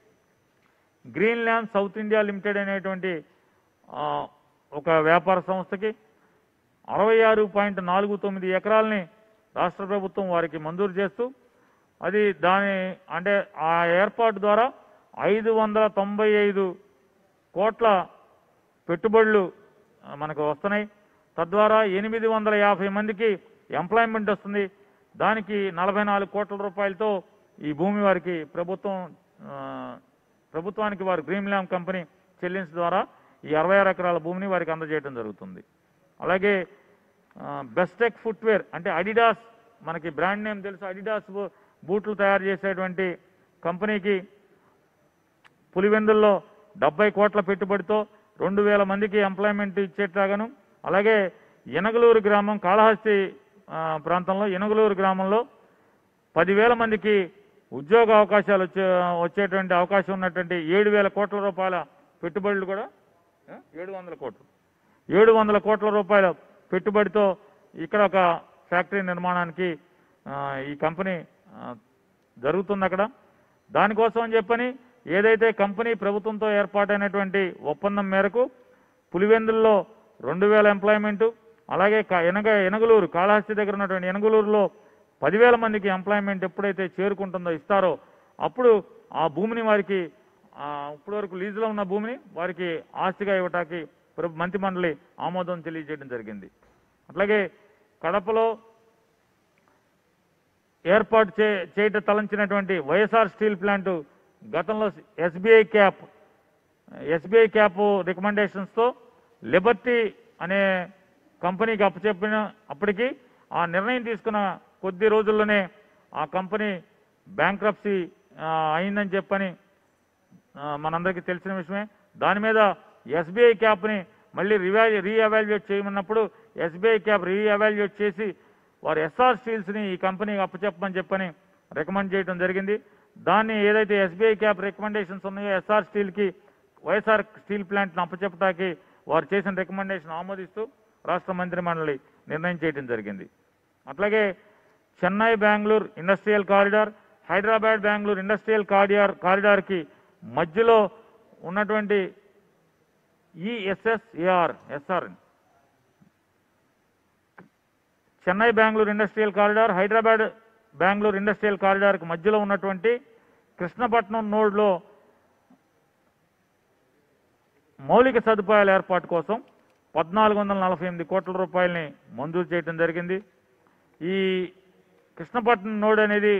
green land south India limited అనేటువంటి ఆ, ఒక వ్యాపార సంస్థకి అరవై ఆరు పాయింట్ నాలుగు తొమ్మిది ఎకరాలని రాష్ట్ర ప్రభుత్వం వారికి మంజూరు చేస్తూ అది దాని అంటే ఆ ఏర్పాటు ద్వారా ఐదు వందల తొంభై ఐదు కోట్ల పెట్టుబడులు ఆ, మనకు వస్తున్నాయి తద్వారా ఎనిమిది వందల యాభై మందికి ఎంప్లాయ్మెంట్ వస్తుంది దానికి నలభై నాలుగు కోట్ల రూపాయలతో ఈ భూమి వారికి ప్రభుత్వం ఆ, ప్రభుత్వానికి వారు గ్రీన్ ల్యాండ్ కంపెనీ చెల్లించడం ద్వారా ఈ అరవై ఆరు ఎకరాల భూమిని వారికి అందజేయడం జరుగుతుంది అలాగే ఆ, బెస్టెక్ ఫుట్వేర్ అంటే అడిడాస్ మనకి బ్రాండ్ నేమ్ తెలుసు అడిడాస్ బూ- బూట్లు తయారు చేసేటువంటి కంపెనీకి పులివెందుల్లో డెబ్బై కోట్ల పెట్టుబడితో రెండు వేల మందికి ఎంప్లాయ్మెంట్ ఇచ్చేట్లాగాను అలాగే ఎనగలూరు గ్రామం కాళహస్తి ఆ, ప్రాంతంలో ఎనగలూరు గ్రామంలో పదివేల మందికి ఉద్యోగ అవకాశాలు వచ్చే వచ్చేటువంటి అవకాశం ఉన్నటువంటి ఏడు వేల కోట్ల రూపాయల పెట్టుబడులు కూడా ఏడు వందల కోట్లు ఏడు వందల కోట్ల రూపాయల పెట్టుబడితో ఇక్కడ ఒక ఫ్యాక్టరీ నిర్మాణానికి ఆ, ఈ కంపెనీ ఆ, జరుగుతుంది అక్కడ దానికోసం అని చెప్పని ఏదైతే కంపెనీ ప్రభుత్వంతో ఏర్పాటైనటువంటి ఒప్పందం మేరకు పులివెందుల్లో రెండు వేల ఎంప్లాయ్మెంటు అలాగే క- ఎనగ ఎనగలూరు కాళహస్తి దగ్గర ఉన్నటువంటి ఎనగలూరులో పదివేల మందికి ఎంప్లాయ్మెంట్ ఎప్పుడైతే చేరుకుంటుందో ఇస్తారో అప్పుడు ఆ భూమిని వారికి ఆ, ఇప్పటి వరకు లీజులో ఉన్న భూమిని వారికి ఆస్తిగా ఇవ్వటానికి ప్రభు మంత్రిమండలి ఆమోదం తెలియజేయడం జరిగింది అట్లాగే కడపలో ఏర్పాటు చే చేయట తలంచినటువంటి వైఎస్ఆర్ స్టీల్ ప్లాంట్ గతంలో ఎస్బీఐ క్యాప్ ఎస్బీఐ క్యాప్ రికమెండేషన్స్తో లిబర్టీ అనే కంపెనీకి అప్పచెప్పిన అప్పటికి ఆ నిర్ణయం తీసుకున్న కొద్ది రోజుల్లోనే ఆ కంపెనీ బ్యాంక్రప్సీ అయిందని చెప్పని ఆ, మనందరికీ తెలిసిన విషయమే దాని మీద ఎస్బీఐ క్యాప్ని మళ్ళీ రివా రీఎవాల్యుయేట్ చేయమన్నప్పుడు ఎస్బీఐ క్యాప్ రీఎవాల్యుయేట్ చేసి వారు ఎస్ఆర్ స్టీల్స్ని ఈ కంపెనీకి అప్పచెప్పమని చెప్పని రికమెండ్ చేయడం జరిగింది దాన్ని ఏదైతే ఎస్బీఐ క్యాప్ రికమెండేషన్స్ ఉన్నాయో ఎస్ఆర్ స్టీల్కి వైఎస్ఆర్ స్టీల్ ప్లాంట్ను అప్పచెప్పటానికి వారు చేసిన రికమెండేషన్ ఆమోదిస్తూ రాష్ట్ర మంత్రి మండలి నిర్ణయం చేయడం జరిగింది అట్లాగే Chennai Bengaluru industrial corridor Hyderabad Bengaluru industrial corridor కారిడార్కి మధ్యలో ఉన్నటువంటి ESSAR SR Chennai Bengaluru industrial corridor Hyderabad Bengaluru industrial కారిడార్కి మధ్యలో ఉన్నటువంటి కృష్ణపట్నం నోడ్లో మౌలిక సదుపాయాల ఏర్పాటు కోసం పద్నాలుగు వందల నలభై ఎనిమిది కోట్ల రూపాయలని మంజూరు చేయడం జరిగింది ఈ కృష్ణపట్నం నోడ్ అనేది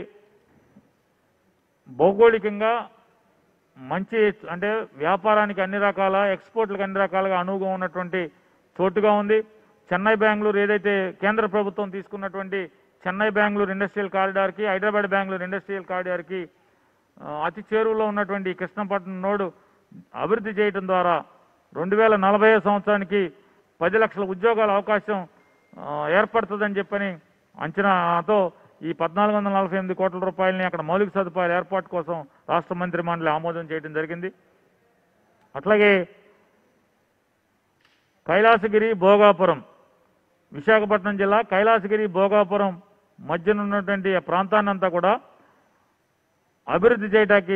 భౌగోళికంగా మంచి అంటే వ్యాపారానికి అన్ని రకాల ఎక్స్పోర్ట్లకు అన్ని రకాలుగా అనువుగా ఉన్నటువంటి చోటుగా ఉంది చెన్నై బెంగళూరు ఏదైతే కేంద్ర ప్రభుత్వం తీసుకున్నటువంటి చెన్నై బెంగళూరు ఇండస్ట్రియల్ కారిడార్కి హైదరాబాద్ బెంగళూరు ఇండస్ట్రియల్ కారిడార్కి ఆ, అతి చేరువలో ఉన్నటువంటి ఈ కృష్ణపట్నం నోడు అభివృద్ధి చేయడం ద్వారా రెండు వేల నలభై సంవత్సరానికి పది లక్షల ఉద్యోగాల అవకాశం ఆ, ఏర్పడుతుందని చెప్పని అంచనాతో ఈ పద్నాలుగు వందల నలభై ఎనిమిది కోట్ల రూపాయలని అక్కడ మౌలిక సదుపాయాల ఏర్పాటు కోసం రాష్ట్ర మంత్రి మండలి ఆమోదం చేయడం జరిగింది అట్లాగే కైలాసగిరి భోగాపురం విశాఖపట్నం జిల్లా కైలాసగిరి భోగాపురం మధ్యన ఉన్నటువంటి ఆ ప్రాంతాన్నంతా కూడా అభివృద్ధి చేయడానికి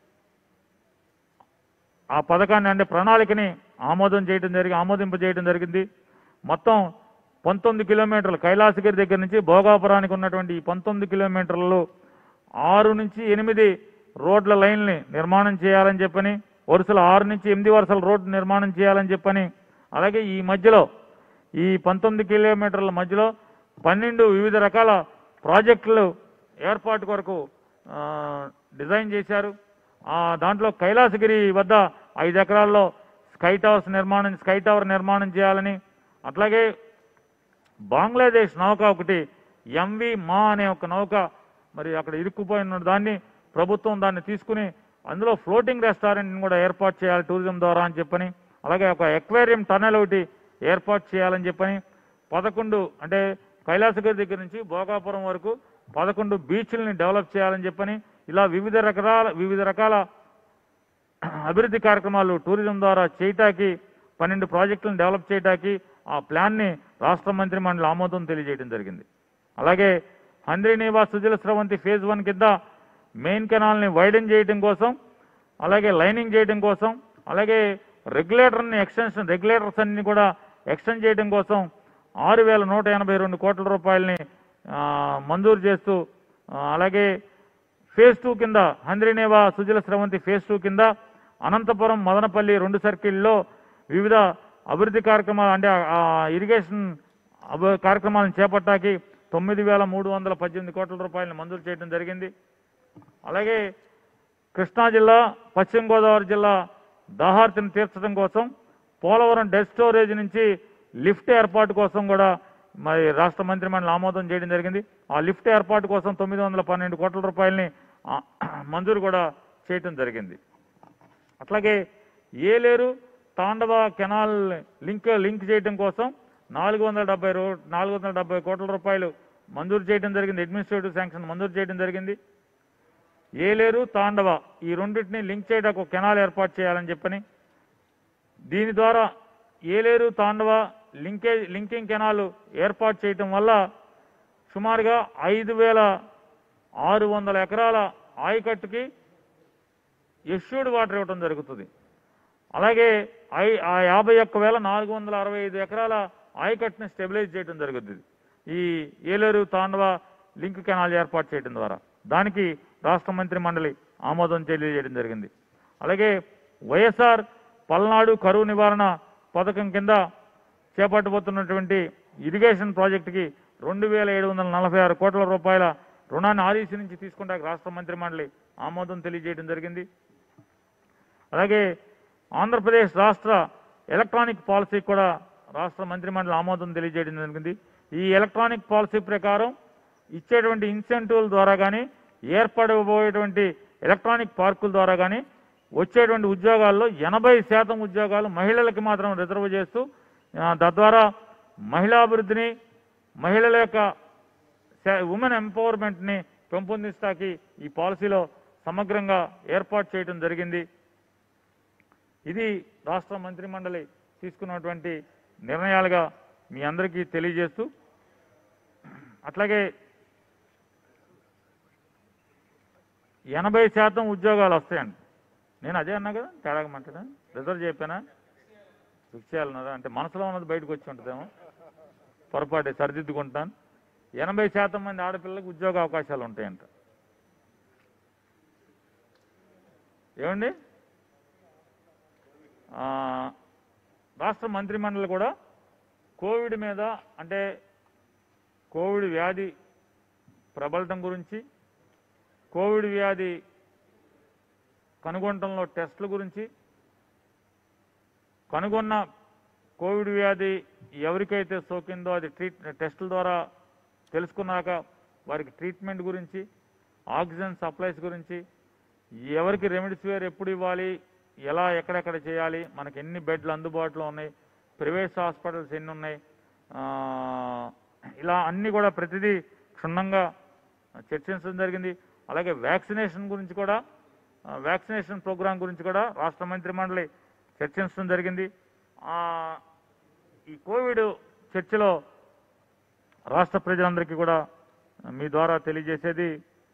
ఆ పథకాన్ని అంటే ప్రణాళికని ఆమోదం చేయడం జరిగి ఆమోదింపజేయడం జరిగింది మొత్తం పంతొమ్మిది కిలోమీటర్లు కైలాసగిరి దగ్గర నుంచి భోగాపురానికి ఉన్నటువంటి ఈ పంతొమ్మిది కిలోమీటర్లలో ఆరు నుంచి ఎనిమిది రోడ్ల లైన్ని నిర్మాణం చేయాలని చెప్పని వరుసలు ఆరు నుంచి ఎనిమిది వరుసల రోడ్డు నిర్మాణం చేయాలని చెప్పని అలాగే ఈ మధ్యలో ఈ పంతొమ్మిది కిలోమీటర్ల మధ్యలో పన్నెండు వివిధ రకాల ప్రాజెక్టులు ఏర్పాటు కొరకు ఆ, డిజైన్ చేశారు ఆ దాంట్లో కైలాసగిరి వద్ద ఐదు ఎకరాల్లో స్కై టవర్స్ నిర్మాణం స్కై టవర్ నిర్మాణం చేయాలని అట్లాగే బంగ్లాదేశ్ నౌక ఒకటి ఎంవి మా అనే ఒక నౌక మరి అక్కడ ఇరుక్కుపోయిన దాన్ని ప్రభుత్వం దాన్ని తీసుకుని అందులో ఫ్లోటింగ్ రెస్టారెంట్ని కూడా ఏర్పాటు చేయాలి టూరిజం ద్వారా అని చెప్పని అలాగే ఒక ఎక్వేరియం టనల్ ఒకటి ఏర్పాటు చేయాలని చెప్పని పదకొండు అంటే కైలాసగిరి దగ్గర నుంచి భోగాపురం వరకు పదకొండు బీచ్లని డెవలప్ చేయాలని చెప్పని ఇలా వివిధ రకాల వివిధ రకాల అభివృద్ధి కార్యక్రమాలు టూరిజం ద్వారా చేయటానికి పన్నెండు ప్రాజెక్టులను డెవలప్ చేయటానికి ఆ ప్లాన్ని రాష్ట్ర మంత్రి మండలి ఆమోదం తెలియజేయడం జరిగింది అలాగే హంద్రీనీవా సుజల స్రవంతి ఫేజ్ వన్ కింద మెయిన్ కెనాల్ని వైడెన్ చేయడం కోసం అలాగే లైనింగ్ చేయడం కోసం అలాగే రెగ్యులేటర్ని ఎక్స్టెన్షన్ రెగ్యులేటర్స్ అన్ని కూడా ఎక్స్టెండ్ చేయడం కోసం ఆరు వేల నూట ఎనభై రెండు కోట్ల రూపాయలని ఆ, మంజూరు చేస్తూ ఆ, అలాగే ఫేజ్ టూ కింద హంద్రీనేవా సుజల స్రవంతి ఫేజ్ టూ కింద అనంతపురం మదనపల్లి రెండు సర్కిల్లో వివిధ అభివృద్ధి కార్యక్రమాలు అంటే ఆ ఇరిగేషన్ అభి- కార్యక్రమాలను చేపట్టాకి తొమ్మిది వేల మూడు వందల పద్దెనిమిది కోట్ల రూపాయలను మంజూరు చేయడం జరిగింది అలాగే కృష్ణా జిల్లా పశ్చిమ గోదావరి జిల్లా దాహార్తిని తీర్చడం కోసం పోలవరం డెడ్ స్టోరేజ్ నుంచి లిఫ్ట్ ఏర్పాటు కోసం కూడా మరి రాష్ట్ర మంత్రి మండలి ఆమోదం చేయడం జరిగింది ఆ లిఫ్ట్ ఏర్పాటు కోసం తొమ్మిది వందల పన్నెండు కోట్ల రూపాయలని ఆ, మంజూరు కూడా చేయటం జరిగింది అట్లాగే Yeleru Thandava canal link link చేయడం కోసం నాలుగు వందల డెబ్బై రో నాలుగు వందల డెబ్బై కోట్ల రూపాయలు మంజూరు చేయడం జరిగింది అడ్మినిస్ట్రేటివ్ శాంక్షన్ మంజూరు చేయడం జరిగింది ఏలేరు తాండవ ఈ రెండింటిని లింక్ చేయడానికి ఒక కెనాల్ ఏర్పాటు చేయాలని చెప్పని దీని ద్వారా Yeleru Thandava linkage linking canal ఏర్పాటు చేయటం వల్ల సుమారుగా ఐదు వేల ఆరు వందల ఎకరాల ఆయకట్టుకి ఎష్యూడ్ వాటర్ ఇవ్వటం జరుగుతుంది అలాగే ఐ ఆ యాభై ఒక్క వేల నాలుగు వందల అరవై ఐదు ఎకరాల ఆయకట్టుని స్టెబిలైజ్ చేయడం జరుగుతుంది ఈ ఏలేరు తాండవ లింక్ కెనాల్ ఏర్పాటు చేయడం ద్వారా దానికి రాష్ట్ర మంత్రి మండలి ఆమోదం తెలియజేయడం జరిగింది అలాగే వైఎస్ఆర్ పల్నాడు కరువు నివారణ పథకం కింద చేపట్టబోతున్నటువంటి ఇరిగేషన్ ప్రాజెక్టుకి రెండు వేల ఏడు వందల నలభై ఆరు కోట్ల రూపాయల రుణాన్ని ఆర్ఈసీ నుంచి తీసుకుంటే రాష్ట్ర మంత్రి మండలి ఆమోదం తెలియజేయడం జరిగింది అలాగే ఆంధ్రప్రదేశ్ రాష్ట్ర ఎలక్ట్రానిక్ పాలసీ కూడా రాష్ట్ర మంత్రిమండలి ఆమోదం తెలియజేయడం జరిగింది ఈ ఎలక్ట్రానిక్ పాలసీ ప్రకారం ఇచ్చేటువంటి ఇన్సెంటివ్ల ద్వారా కానీ ఏర్పడబోయేటువంటి ఎలక్ట్రానిక్ పార్కుల ద్వారా కానీ వచ్చేటువంటి ఉద్యోగాల్లో ఎనభై శాతం ఉద్యోగాలు మహిళలకి మాత్రం రిజర్వ్ చేస్తూ ఆ, తద్వారా మహిళాభివృద్ధిని మహిళల యొక్క ఉమెన్ ఎంపవర్మెంట్ని పెంపొందిస్తాకి ఈ పాలసీలో సమగ్రంగా ఏర్పాటు చేయడం జరిగింది ఇది రాష్ట్ర మంత్రి మండలి తీసుకున్నటువంటి నిర్ణయాలుగా మీ అందరికీ తెలియజేస్తూ అట్లాగే ఎనభై శాతం ఉద్యోగాలు వస్తాయండి నేను అదే అన్నా కదా తేడాగమంటారా రిజర్వ్ చెప్పానా ఫిక్స్ చేయాలన్నారా అంటే మనసులో ఉన్నది బయటకు వచ్చి ఉంటుందేమో పొరపాటు సరిదిద్దుకుంటాను ఎనభై శాతం మంది ఆడపిల్లలకు ఉద్యోగ అవకాశాలు ఉంటాయంట ఏమండి ఆ, రాష్ట్ర మంత్రిమండలి కూడా కోవిడ్ మీద అంటే కోవిడ్ వ్యాధి ప్రబలటం గురించి కోవిడ్ వ్యాధి కనుగొనటంలో టెస్టుల గురించి కనుగొన్న కోవిడ్ వ్యాధి ఎవరికైతే సోకిందో అది ట్రీట్ టెస్టుల ద్వారా తెలుసుకున్నాక వారికి ట్రీట్మెంట్ గురించి ఆక్సిజన్ సప్లైస్ గురించి ఎవరికి రెమిడిసివిర్ ఎప్పుడు ఇవ్వాలి ఎలా ఎక్కడెక్కడ చేయాలి మనకి ఎన్ని బెడ్లు అందుబాటులో ఉన్నాయి ప్రైవేట్ హాస్పిటల్స్ ఎన్ని ఉన్నాయి ఆ, ఇలా అన్ని కూడా ప్రతిదీ క్షుణ్ణంగా చర్చించడం జరిగింది అలాగే వ్యాక్సినేషన్ గురించి కూడా ఆ, వ్యాక్సినేషన్ ప్రోగ్రాం గురించి కూడా రాష్ట్ర మంత్రి మండలి చర్చించడం జరిగింది ఆ, ఈ కోవిడ్ చర్చలో రాష్ట్ర ప్రజలందరికీ కూడా మీ ద్వారా తెలియజేసేది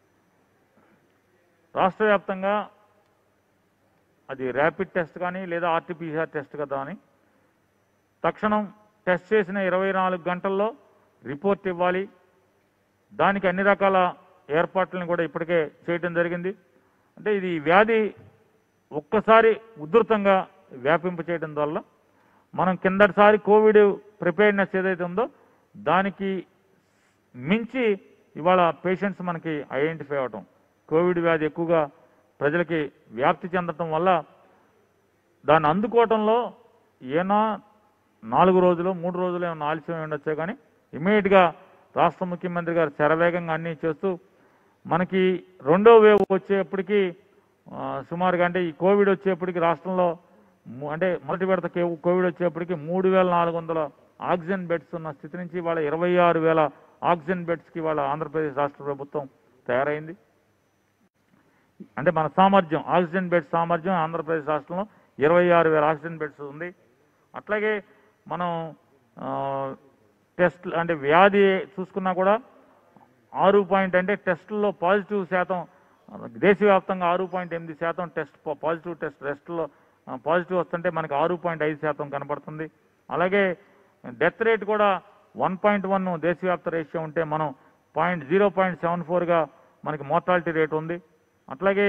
రాష్ట్ర వ్యాప్తంగా అది ర్యాపిడ్ టెస్ట్ కానీ లేదా ఆర్టీపీసీఆర్ టెస్ట్ కదా అని తక్షణం టెస్ట్ చేసిన ఇరవై నాలుగు గంటల్లో రిపోర్ట్ ఇవ్వాలి దానికి అన్ని రకాల ఏర్పాట్లను కూడా ఇప్పటికే చేయడం జరిగింది అంటే ఇది వ్యాధి ఒక్కసారి ఉధృతంగా వ్యాపింప చేయడం వల్ల మనం కిందటిసారి కోవిడ్ ప్రిపేర్నెస్ ఏదైతే ఉందో దానికి మించి ఇవాళ పేషెంట్స్ మనకి ఐడెంటిఫై అవటం కోవిడ్ వ్యాధి ఎక్కువగా ప్రజలకి వ్యాప్తి చెందటం వల్ల దాన్ని అందుకోవటంలో ఏనా నాలుగు రోజులు మూడు రోజులు ఏమైనా ఆలస్యం అయి ఉండొచ్చే కానీ ఇమీడియట్గా రాష్ట్ర ముఖ్యమంత్రి గారు శరవేగంగా అన్నీ చేస్తూ మనకి రెండో వేవ్ వచ్చేప్పటికి ఆ, సుమారుగా అంటే ఈ కోవిడ్ వచ్చేప్పటికి రాష్ట్రంలో ము- అంటే మొదటి విడత కే- కోవిడ్ వచ్చేప్పటికి మూడు వేల నాలుగు వందల ఆక్సిజన్ బెడ్స్ ఉన్న స్థితి నుంచి ఇవాళ ఇరవై ఆరు వేల ఆక్సిజన్ బెడ్స్కి ఇవాళ ఆంధ్రప్రదేశ్ రాష్ట్ర ప్రభుత్వం తయారైంది అంటే మన సామర్థ్యం ఆక్సిజన్ బెడ్ సామర్థ్యం ఆంధ్రప్రదేశ్ రాష్ట్రంలో ఇరవై ఆరు వేల ఆక్సిజన్ బెడ్స్ ఉంది అట్లాగే మనం ఆ, టెస్ట్ అంటే వ్యాధి చూసుకున్నా కూడా ఆరు పాయింట్ అంటే టెస్టుల్లో పాజిటివ్ శాతం ఆ, దేశవ్యాప్తంగా ఆరు పాయింట్ ఎనిమిది శాతం టెస్ట్ పా- పాజిటివ్ టెస్ట్ రెస్ట్లో ఆ, పాజిటివ్ వస్తుంటే మనకి ఆరు పాయింట్ ఐదు శాతం కనపడుతుంది అలాగే డెత్ రేట్ కూడా వన్ పాయింట్ వన్ దేశవ్యాప్త రేషియో ఉంటే మనం పాయింట్ జీరో పాయింట్ సెవెన్ ఫోర్గా మనకి మోర్టాలిటీ రేట్ ఉంది అట్లాగే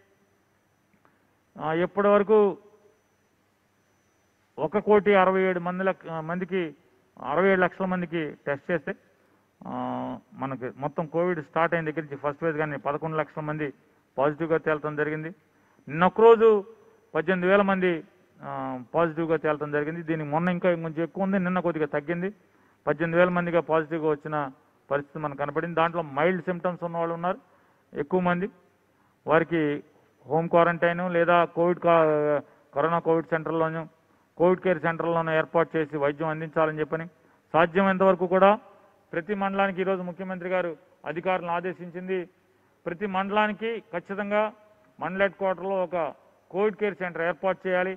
ఆ, ఇప్పటి వరకు ఒక కోటి అరవై ఏడు మంది లక్- మందికి అరవై ఏడు లక్షల మందికి టెస్ట్ చేస్తే ఆ, మనకి మొత్తం కోవిడ్ స్టార్ట్ అయిన దగ్గర నుంచి ఫస్ట్ ఫేజ్ కానీ పదకొండు లక్షల మంది పాజిటివ్గా తేలటం జరిగింది నిన్న ఒక్కరోజు పద్దెనిమిది వేల మంది ఆ, పాజిటివ్గా తేలటం జరిగింది దీనికి మొన్న ఇంకా కొంచెం ఎక్కువ ఉంది నిన్న కొద్దిగా తగ్గింది పద్దెనిమిది వేల మందిగా పాజిటివ్గా వచ్చిన పరిస్థితి మనకు కనపడింది దాంట్లో మైల్డ్ సిమ్టమ్స్ ఉన్న వాళ్ళు ఉన్నారు ఎక్కువ మంది వారికి హోమ్ క్వారంటైన్ లేదా కోవిడ్ కా- కరోనా కోవిడ్ సెంటర్లోనూ కోవిడ్ కేర్ సెంటర్లోనూ ఏర్పాటు చేసి వైద్యం అందించాలని చెప్పని సాధ్యమైనంత వరకు కూడా ప్రతి మండలానికి ఈరోజు ముఖ్యమంత్రి గారు అధికారులను ఆదేశించింది ప్రతి మండలానికి ఖచ్చితంగా మండల హెడ్ క్వార్టర్లో ఒక కోవిడ్ కేర్ సెంటర్ ఏర్పాటు చేయాలి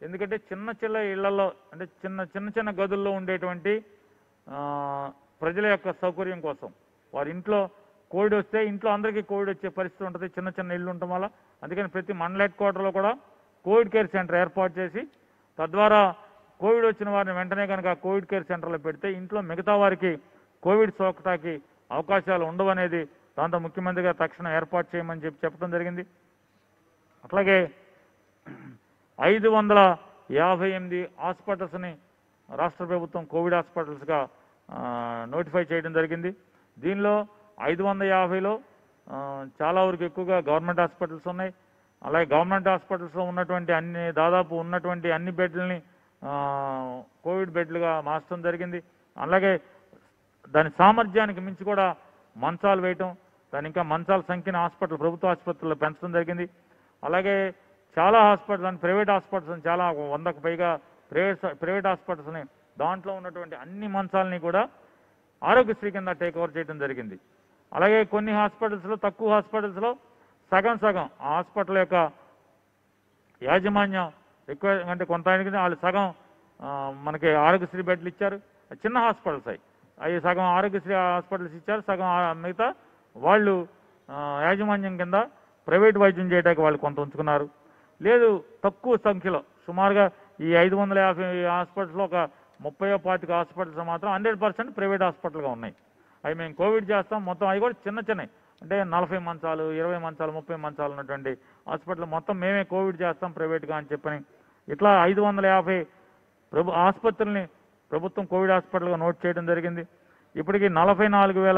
ఎందుకంటే చిన్న చిన్న ఇళ్లలో అంటే చిన్న చిన్న చిన్న గదుల్లో ఉండేటువంటి ఆ, ప్రజల యొక్క సౌకర్యం కోసం వారి ఇంట్లో కోవిడ్ వస్తే ఇంట్లో అందరికీ కోవిడ్ వచ్చే పరిస్థితి ఉంటుంది చిన్న చిన్న ఇళ్ళు ఉండటం వల్ల అందుకని ప్రతి మండల హెడ్ క్వార్టర్లో కూడా కోవిడ్ కేర్ సెంటర్ ఏర్పాటు చేసి తద్వారా కోవిడ్ వచ్చిన వారిని వెంటనే కనుక కోవిడ్ కేర్ సెంటర్లో పెడితే ఇంట్లో మిగతా వారికి కోవిడ్ సోకటాకి అవకాశాలు ఉండవనేది దాంతో ముఖ్యమంత్రి గారు తక్షణం ఏర్పాటు చేయమని చెప్పి చెప్పడం జరిగింది అట్లాగే ఐదు వందల యాభై ఎనిమిది హాస్పిటల్స్ని రాష్ట్ర ప్రభుత్వం కోవిడ్ హాస్పిటల్స్గా ఆ, నోటిఫై చేయడం జరిగింది దీనిలో ఐదు వందల యాభైలో ఆ, చాలా వరకు ఎక్కువగా గవర్నమెంట్ హాస్పిటల్స్ ఉన్నాయి అలాగే గవర్నమెంట్ హాస్పిటల్స్లో ఉన్నటువంటి అన్ని దాదాపు ఉన్నటువంటి అన్ని బెడ్లని ఆ, కోవిడ్ బెడ్లుగా మార్చడం జరిగింది అలాగే దాని సామర్థ్యానికి మించి కూడా మంచాలు వేయటం దాని ఇంకా మంచాల సంఖ్యను హాస్పిటల్ ప్రభుత్వ ఆసుపత్రుల్లో పెంచడం జరిగింది అలాగే చాలా హాస్పిటల్స్ అని ప్రైవేట్ హాస్పిటల్స్ అని చాలా వందకు పైగా ప్రైవేట్ ప్రైవేట్ హాస్పిటల్స్ని దాంట్లో ఉన్నటువంటి అన్ని మంచాలని కూడా ఆరోగ్యశ్రీ కింద టేక్ ఓవర్ చేయడం జరిగింది అలాగే కొన్ని హాస్పిటల్స్లో తక్కువ హాస్పిటల్స్లో సగం సగం ఆ హాస్పిటల్ యొక్క యాజమాన్యం ఎక్కువ అంటే కొంత ఆయనకి వాళ్ళు సగం ఆ, మనకి ఆరోగ్యశ్రీ బెడ్లు ఇచ్చారు చిన్న హాస్పిటల్స్ అవి అవి సగం ఆరోగ్యశ్రీ హాస్పిటల్స్ ఇచ్చారు సగం ఆ మిగతా వాళ్ళు ఆ, యాజమాన్యం కింద ప్రైవేట్ వైద్యం చేయడానికి వాళ్ళు కొంత ఉంచుకున్నారు లేదు తక్కువ సంఖ్యలో సుమారుగా ఈ ఐదు వందల యాభై హాస్పిటల్స్లో ఒక ముప్పై పాతిక హాస్పిటల్స్ మాత్రం హండ్రెడ్ పర్సెంట్ ప్రైవేట్ హాస్పిటల్గా ఉన్నాయి అవి మేము కోవిడ్ చేస్తాం మొత్తం అవి కూడా చిన్న చిన్నవి అంటే నలభై మంచాలు ఇరవై మంచాలు ముప్పై మంచాలు ఉన్నటువంటి హాస్పిటల్ మొత్తం మేమే కోవిడ్ చేస్తాం ప్రైవేట్గా అని చెప్పని ఇట్లా ఐదు వందల యాభై ప్రభు ఆసుపత్రుల్ని ప్రభుత్వం కోవిడ్ హాస్పిటల్గా నోట్ చేయడం జరిగింది ఇప్పటికి నలభై నాలుగు వేల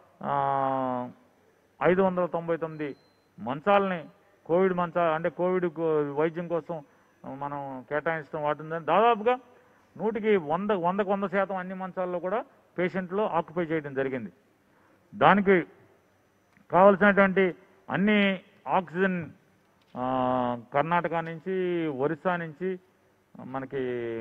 ఐదు వందల తొంభై తొమ్మిది మంచాలని కోవిడ్ మంచాలు అంటే కోవిడ్ కో- వైద్యం కోసం మనం కేటాయించడం వాటింది దాదాపుగా నూటికి వంద వందకు వంద శాతం అన్ని మంచాల్లో కూడా పేషెంట్లు ఆక్యుపై చేయడం జరిగింది దానికి కావలసినటువంటి అన్ని ఆక్సిజన్ ఆ, కర్ణాటక నుంచి ఒరిస్సా నుంచి మనకి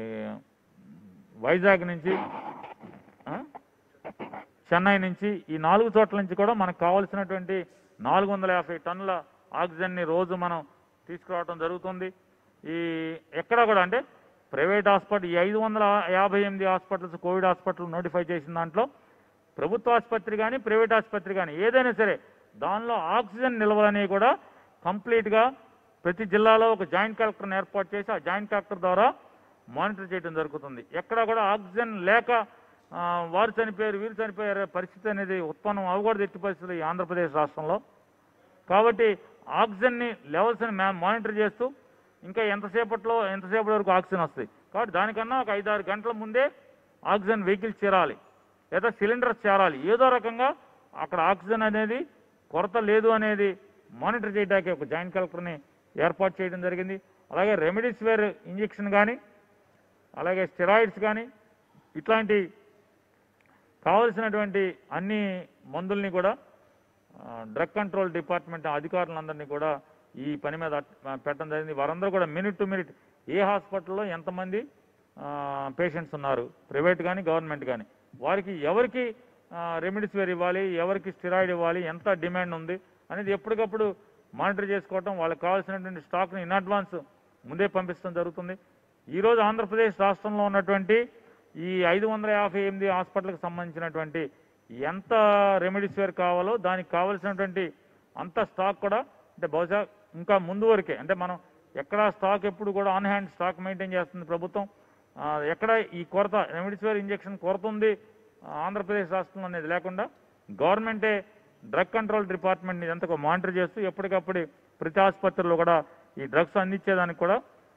వైజాగ్ నుంచి ఆ, చెన్నై నుంచి ఈ నాలుగు చోట్ల నుంచి కూడా మనకు కావాల్సినటువంటి నాలుగు వందల యాభై టన్నుల ఆక్సిజన్ని రోజు మనం తీసుకురావడం జరుగుతుంది ఈ ఎక్కడ కూడా అంటే ప్రైవేట్ హాస్పిటల్ ఈ ఐదు వందల యాభై ఎనిమిది హాస్పిటల్స్ కోవిడ్ హాస్పిటల్ నోటిఫై చేసిన దాంట్లో ప్రభుత్వ ఆసుపత్రి కానీ ప్రైవేట్ ఆసుపత్రి కానీ ఏదైనా సరే దానిలో ఆక్సిజన్ నిల్వలనేవి కూడా కంప్లీట్గా ప్రతి జిల్లాలో ఒక జాయింట్ కలెక్టర్ని ఏర్పాటు చేసి ఆ జాయింట్ కలెక్టర్ ద్వారా మానిటర్ చేయడం జరుగుతుంది ఎక్కడ కూడా ఆక్సిజన్ లేక ఆ, వారు చనిపోయారు వీరు చనిపోయారు పరిస్థితి అనేది ఉత్పన్నం అవ్వకూడదు ఎట్టి పరిస్థితులు ఈ ఆంధ్రప్రదేశ్ రాష్ట్రంలో కాబట్టి ఆక్సిజన్ని లెవెల్స్ని మ్యా మానిటర్ చేస్తూ ఇంకా ఎంతసేపట్లో ఎంతసేపటి వరకు ఆక్సిజన్ వస్తాయి కాబట్టి దానికన్నా ఒక ఐదారు గంటల ముందే ఆక్సిజన్ వెహికల్స్ చేరాలి లేదా సిలిండర్స్ చేరాలి ఏదో రకంగా అక్కడ ఆక్సిజన్ అనేది కొరత లేదు అనేది మానిటర్ చేయడానికి ఒక జాయింట్ కలెక్టర్ని ఏర్పాటు చేయడం జరిగింది అలాగే రెమెడీస్వేర్ ఇంజెక్షన్ కానీ అలాగే స్టెరాయిడ్స్ కానీ ఇట్లాంటి కావలసినటువంటి అన్ని మందుల్ని కూడా ఆ, డ్రగ్ కంట్రోల్ డిపార్ట్మెంట్ అధికారులందరినీ కూడా ఈ పని మీద అట్- పెట్టడం జరిగింది వారందరూ కూడా మినిట్ టు మినిట్ ఏ హాస్పిటల్లో ఎంతమంది పేషెంట్స్ ఉన్నారు ప్రైవేట్ కానీ గవర్నమెంట్ కానీ వారికి ఎవరికి రెమెడీస్వేర్ ఇవ్వాలి ఎవరికి స్టిరాయిడ్ ఇవ్వాలి ఎంత డిమాండ్ ఉంది అనేది ఎప్పటికప్పుడు మానిటర్ చేసుకోవటం వాళ్ళకి కావాల్సినటువంటి స్టాక్ని ఇన్ అడ్వాన్స్ ముందే పంపించడం జరుగుతుంది ఈరోజు ఆంధ్రప్రదేశ్ రాష్ట్రంలో ఉన్నటువంటి ఈ ఐదు వందల యాభై ఎనిమిది హాస్పిటల్కి సంబంధించినటువంటి ఎంత రెమెడీస్వేర్ కావాలో దానికి కావలసినటువంటి అంత స్టాక్ కూడా అంటే బహుశా ఇంకా ముందు వరకే అంటే మనం ఎక్కడ స్టాక్ ఎప్పుడు కూడా ఆన్ హ్యాండ్ స్టాక్ మెయింటైన్ చేస్తుంది ప్రభుత్వం ఆ, ఎక్కడ ఈ కొరత రెమెడీస్వేర్ ఇంజెక్షన్ కొరత ఉంది ఆ, ఆంధ్రప్రదేశ్ రాష్ట్రంలో అనేది లేకుండా గవర్నమెంటే డ్రగ్ కంట్రోల్ డిపార్ట్మెంట్ ఇదంతా మానిటర్ చేస్తూ ఎప్పటికప్పుడు ప్రతి ఆసుపత్రిలో కూడా ఈ డ్రగ్స్ అందించేదానికి కూడా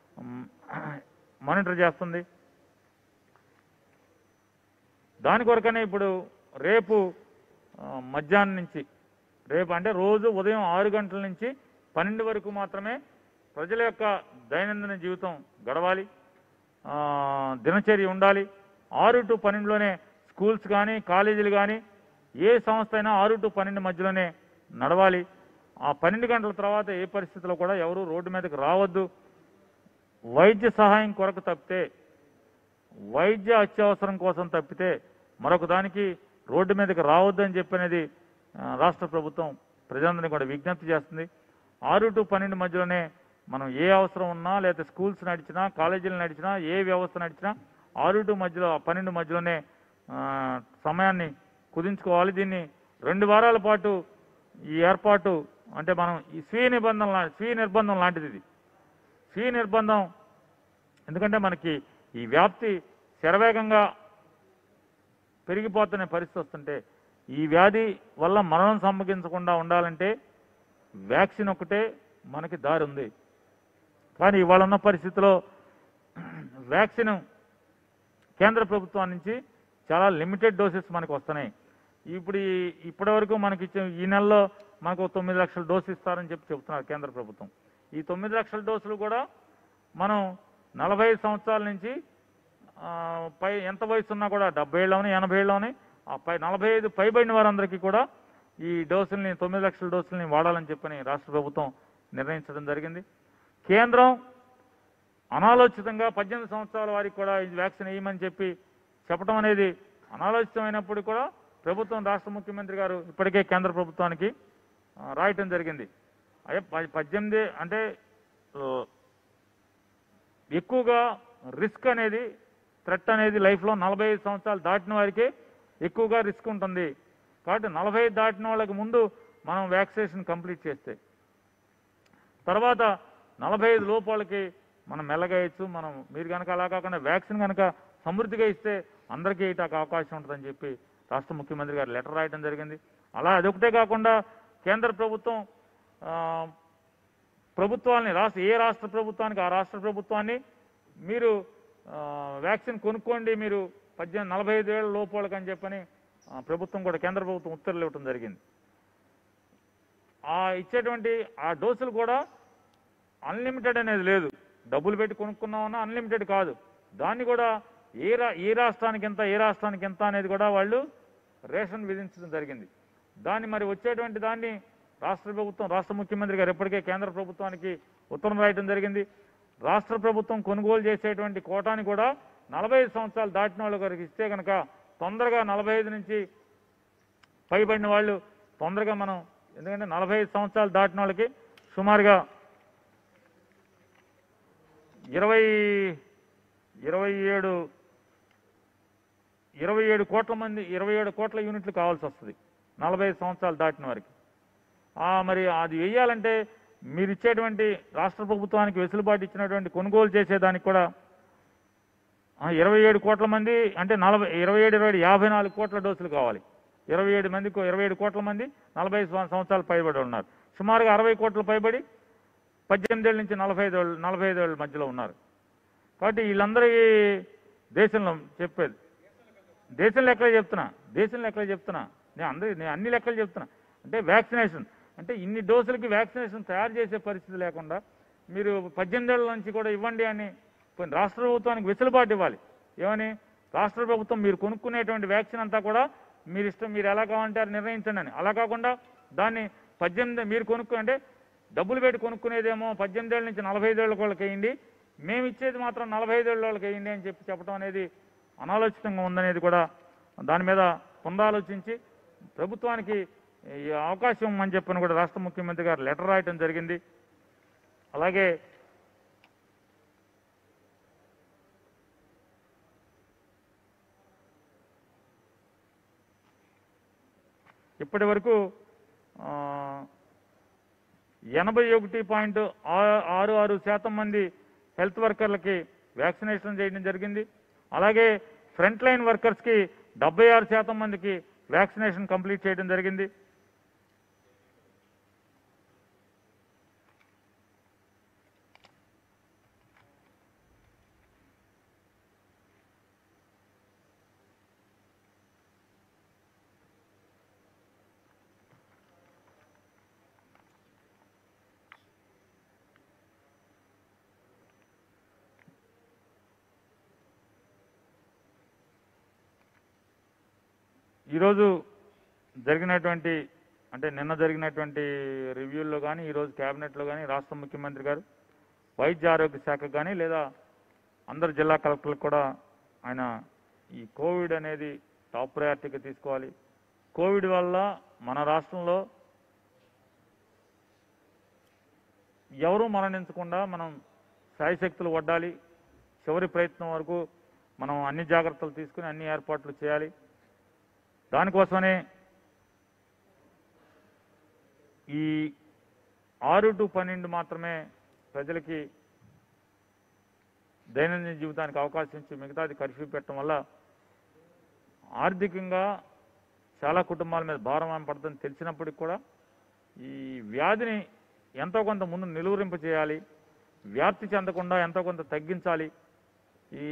మానిటర్ చేస్తుంది దాని కొరకనే ఇప్పుడు రేపు ఆ, మధ్యాహ్నం నుంచి రేపు అంటే రోజు ఉదయం ఆరు గంటల నుంచి పన్నెండు వరకు మాత్రమే ప్రజల యొక్క దైనందిన జీవితం గడవాలి ఆ, దినచర్య ఉండాలి ఆరు టు పన్నెండులోనే స్కూల్స్ కానీ కాలేజీలు కానీ ఏ సంస్థ అయినా ఆరు టు పన్నెండు మధ్యలోనే నడవాలి ఆ పన్నెండు గంటల తర్వాత ఏ పరిస్థితిలో కూడా ఎవరు రోడ్డు మీదకి రావద్దు వైద్య సహాయం కొరకు తప్పితే వైద్య అత్యవసరం కోసం తప్పితే మరొక దానికి రోడ్డు మీదకి రావద్దని చెప్పనేది ఆ, రాష్ట్ర ప్రభుత్వం ప్రజలందరినీ కూడా విజ్ఞప్తి చేస్తుంది ఆరు టు పన్నెండు మధ్యలోనే మనం ఏ అవసరం ఉన్నా లేదా స్కూల్స్ నడిచినా కాలేజీలు నడిచినా ఏ వ్యవస్థ నడిచినా ఆరు టు మధ్యలో పన్నెండు మధ్యలోనే ఆ, సమయాన్ని కుదించుకోవాలి దీన్ని రెండు వారాల పాటు ఈ ఏర్పాటు అంటే మనం ఈ స్వీయ నిబంధన లా- స్వీయ నిర్బంధం లాంటిది ఇది స్వీయ నిర్బంధం ఎందుకంటే మనకి ఈ వ్యాప్తి శరవేగంగా పెరిగిపోతున్న పరిస్థితి వస్తుంటే ఈ వ్యాధి వల్ల మరణం సంభవించకుండా ఉండాలంటే వ్యాక్సిన్ ఒకటే మనకి దారి ఉంది కానీ ఇవాళ ఉన్న పరిస్థితిలో వ్యాక్సిన్ కేంద్ర ప్రభుత్వం నుంచి చాలా లిమిటెడ్ డోసెస్ మనకు వస్తున్నాయి ఇప్పుడు ఈ- ఇప్పటి వరకు మనకి ఇచ్చే ఈ నెలలో మనకు ఒక తొమ్మిది లక్షల డోసు ఇస్తారని చెప్పి చెప్తున్నారు కేంద్ర ప్రభుత్వం ఈ తొమ్మిది లక్షల డోసులు కూడా మనం నలభై ఐదు సంవత్సరాల నుంచి ఆ, పై ఎంత వయసు ఉన్నా కూడా డెబ్బై ఏళ్ళలోని ఎనభై ఏళ్ళలోని ఆ పై నలభై ఐదు పైబడిన వారందరికీ కూడా ఈ డోసుల్ని తొమ్మిది లక్షల డోసుల్ని వాడాలని చెప్పని రాష్ట్ర ప్రభుత్వం నిర్ణయించడం జరిగింది కేంద్రం అనాలోచితంగా పద్దెనిమిది సంవత్సరాల వారికి కూడా ఈ వ్యాక్సిన్ వేయమని చెప్పి చెప్పడం అనేది అనాలోచితమైనప్పుడు కూడా ప్రభుత్వం రాష్ట్ర ముఖ్యమంత్రి గారు ఇప్పటికే కేంద్ర ప్రభుత్వానికి ఆ, రాయటం జరిగింది అయ్యే ప- పద్దెనిమిది అంటే ఆ, ఎక్కువగా రిస్క్ అనేది థ్రెట్ అనేది లైఫ్లో నలభై ఐదు సంవత్సరాలు దాటిన వారికి ఎక్కువగా రిస్క్ ఉంటుంది కాబట్టి నలభై ఐదు దాటిన వాళ్ళకి ముందు మనం వ్యాక్సినేషన్ కంప్లీట్ చేస్తే తర్వాత నలభై ఐదు లోపు వాళ్ళకి మనం మెల్లగా ఇచ్చు మనం మీరు కనుక అలా కాకుండా వ్యాక్సిన్ కనుక సమృద్ధిగా ఇస్తే అందరికీ ఇటాక అవకాశం ఉంటుందని చెప్పి రాష్ట్ర ముఖ్యమంత్రి గారు లెటర్ రాయడం జరిగింది అలా అదొకటే కాకుండా కేంద్ర ప్రభుత్వం ఆ, ప్రభుత్వాన్ని రాష్ట్ర ఏ రాష్ట్ర ప్రభుత్వానికి ఆ రాష్ట్ర ప్రభుత్వాన్ని మీరు ఆ, వ్యాక్సిన్ కొనుక్కోండి మీరు పద్దెనిమిది నలభై ఐదు ఏళ్ళ లోపు వాళ్ళకని చెప్పని ఆ, ప్రభుత్వం కూడా కేంద్ర ప్రభుత్వం ఉత్తర్వులు ఇవ్వడం జరిగింది ఆ ఇచ్చేటువంటి ఆ డోసులు కూడా అన్లిమిటెడ్ అనేది లేదు డబ్బులు పెట్టి కొనుక్కున్నామన్నా అన్లిమిటెడ్ కాదు దాన్ని కూడా ఏ రా ఏ రాష్ట్రానికి ఎంత ఏ రాష్ట్రానికి ఎంత అనేది కూడా వాళ్ళు రేషన్ విధించడం జరిగింది దాన్ని మరి వచ్చేటువంటి దాన్ని రాష్ట్ర ప్రభుత్వం రాష్ట్ర ముఖ్యమంత్రి గారు ఇప్పటికే కేంద్ర ప్రభుత్వానికి ఉత్తరం రాయడం జరిగింది రాష్ట్ర ప్రభుత్వం కొనుగోలు చేసేటువంటి కోటాని కూడా నలభై ఐదు సంవత్సరాలు దాటిన వాళ్ళ గారికి ఇస్తే కనుక తొందరగా నలభై ఐదు నుంచి పైబడిన వాళ్ళు తొందరగా మనం ఎందుకంటే నలభై ఐదు సంవత్సరాలు దాటిన వాళ్ళకి సుమారుగా ఇరవై ఇరవై ఏడు ఇరవై ఏడు కోట్ల మంది ఇరవై ఏడు కోట్ల యూనిట్లు కావాల్సి వస్తుంది నలభై ఐదు సంవత్సరాలు దాటిన వారికి ఆ, మరి అది వెయ్యాలంటే మీరు ఇచ్చేటువంటి రాష్ట్ర ప్రభుత్వానికి వెసులుబాటు ఇచ్చినటువంటి కొనుగోలు చేసేదానికి కూడా ఆ, ఇరవై ఏడు కోట్ల మంది అంటే నలభై ఇరవై ఏడు ఇరవై ఏడు యాభై నాలుగు కోట్ల డోసులు కావాలి ఇరవై ఏడు మంది ఇరవై ఏడు కోట్ల మంది నలభై ఐదు సంవ- సంవత్సరాలు పైబడి ఉన్నారు సుమారుగా అరవై కోట్ల పైబడి పద్దెనిమిది ఏళ్ళ నుంచి నలభై ఐదు ఏళ్ళ నలభై ఐదు ఏళ్ళ మధ్యలో ఉన్నారు కాబట్టి వీళ్ళందరికీ దేశంలో చెప్పేది దేశం లెక్కలే చెప్తున్నా దేశం లెక్కలే చెప్తున్నా నేను అందరి నేను అన్ని లెక్కలు చెప్తున్నా అంటే వ్యాక్సినేషన్ అంటే ఇన్ని డోసులకి వ్యాక్సినేషన్ తయారు చేసే పరిస్థితి లేకుండా మీరు పద్దెనిమిది ఏళ్ళ నుంచి కూడా ఇవ్వండి అని పోనీ రాష్ట్ర ప్రభుత్వానికి వెసులుబాటు ఇవ్వాలి ఏమని రాష్ట్ర ప్రభుత్వం మీరు కొనుక్కునేటువంటి వ్యాక్సిన్ అంతా కూడా మీరు ఇష్టం మీరు ఎలా కావాలంటే అది నిర్ణయించండి అని అలా కాకుండా దాన్ని పద్దెనిమిది మీరు కొనుక్కు అంటే డబ్బులు పెట్టి కొనుక్కునేదేమో పద్దెనిమిది ఏళ్ళ నుంచి నలభై ఐదు ఏళ్ళ వాళ్ళకి వేయండి మేము ఇచ్చేది మాత్రం నలభై ఐదు ఏళ్ళ వాళ్ళకి వేయండి అని చెప్పి చెప్పడం అనేది అనాలోచితంగా ఉందనేది కూడా దాని మీద పునరాలోచించి ప్రభుత్వానికి ఈ అవకాశం అని చెప్పని కూడా రాష్ట్ర ముఖ్యమంత్రి గారు లెటర్ రాయటం జరిగింది అలాగే ఇప్పటి వరకు ఆ, ఎనభై ఒకటి పాయింట్ ఆరు ఆరు శాతం మంది హెల్త్ వర్కర్లకి వ్యాక్సినేషన్ చేయడం జరిగింది అలాగే ఫ్రంట్ లైన్ వర్కర్స్కి డెబ్బై ఆరు శాతం మందికి వ్యాక్సినేషన్ కంప్లీట్ చేయడం జరిగింది ఈరోజు జరిగినటువంటి అంటే నిన్న జరిగినటువంటి రివ్యూల్లో కానీ ఈరోజు క్యాబినెట్లో కానీ రాష్ట్ర ముఖ్యమంత్రి గారు వైద్య ఆరోగ్య శాఖకు కానీ లేదా అందరు జిల్లా కలెక్టర్లకు కూడా ఆయన ఈ కోవిడ్ అనేది టాప్ ప్రయారిటీగా తీసుకోవాలి కోవిడ్ వల్ల మన రాష్ట్రంలో ఎవరూ మరణించకుండా మనం శాయశక్తులు వడ్డాలి చివరి ప్రయత్నం వరకు మనం అన్ని జాగ్రత్తలు తీసుకుని అన్ని ఏర్పాట్లు చేయాలి దానికోసమనే ఈ ఆరు టు పన్నెండు మాత్రమే ప్రజలకి దైనందిన జీవితానికి అవకాశం ఇచ్చి మిగతాది కర్ఫ్యూ పెట్టడం వల్ల ఆర్థికంగా చాలా కుటుంబాల మీద భారం పడుతుంది తెలిసినప్పటికి కూడా ఈ వ్యాధిని ఎంతో కొంత ముందు నిలువరింప చేయాలి వ్యాప్తి చెందకుండా ఎంతో కొంత తగ్గించాలి ఈ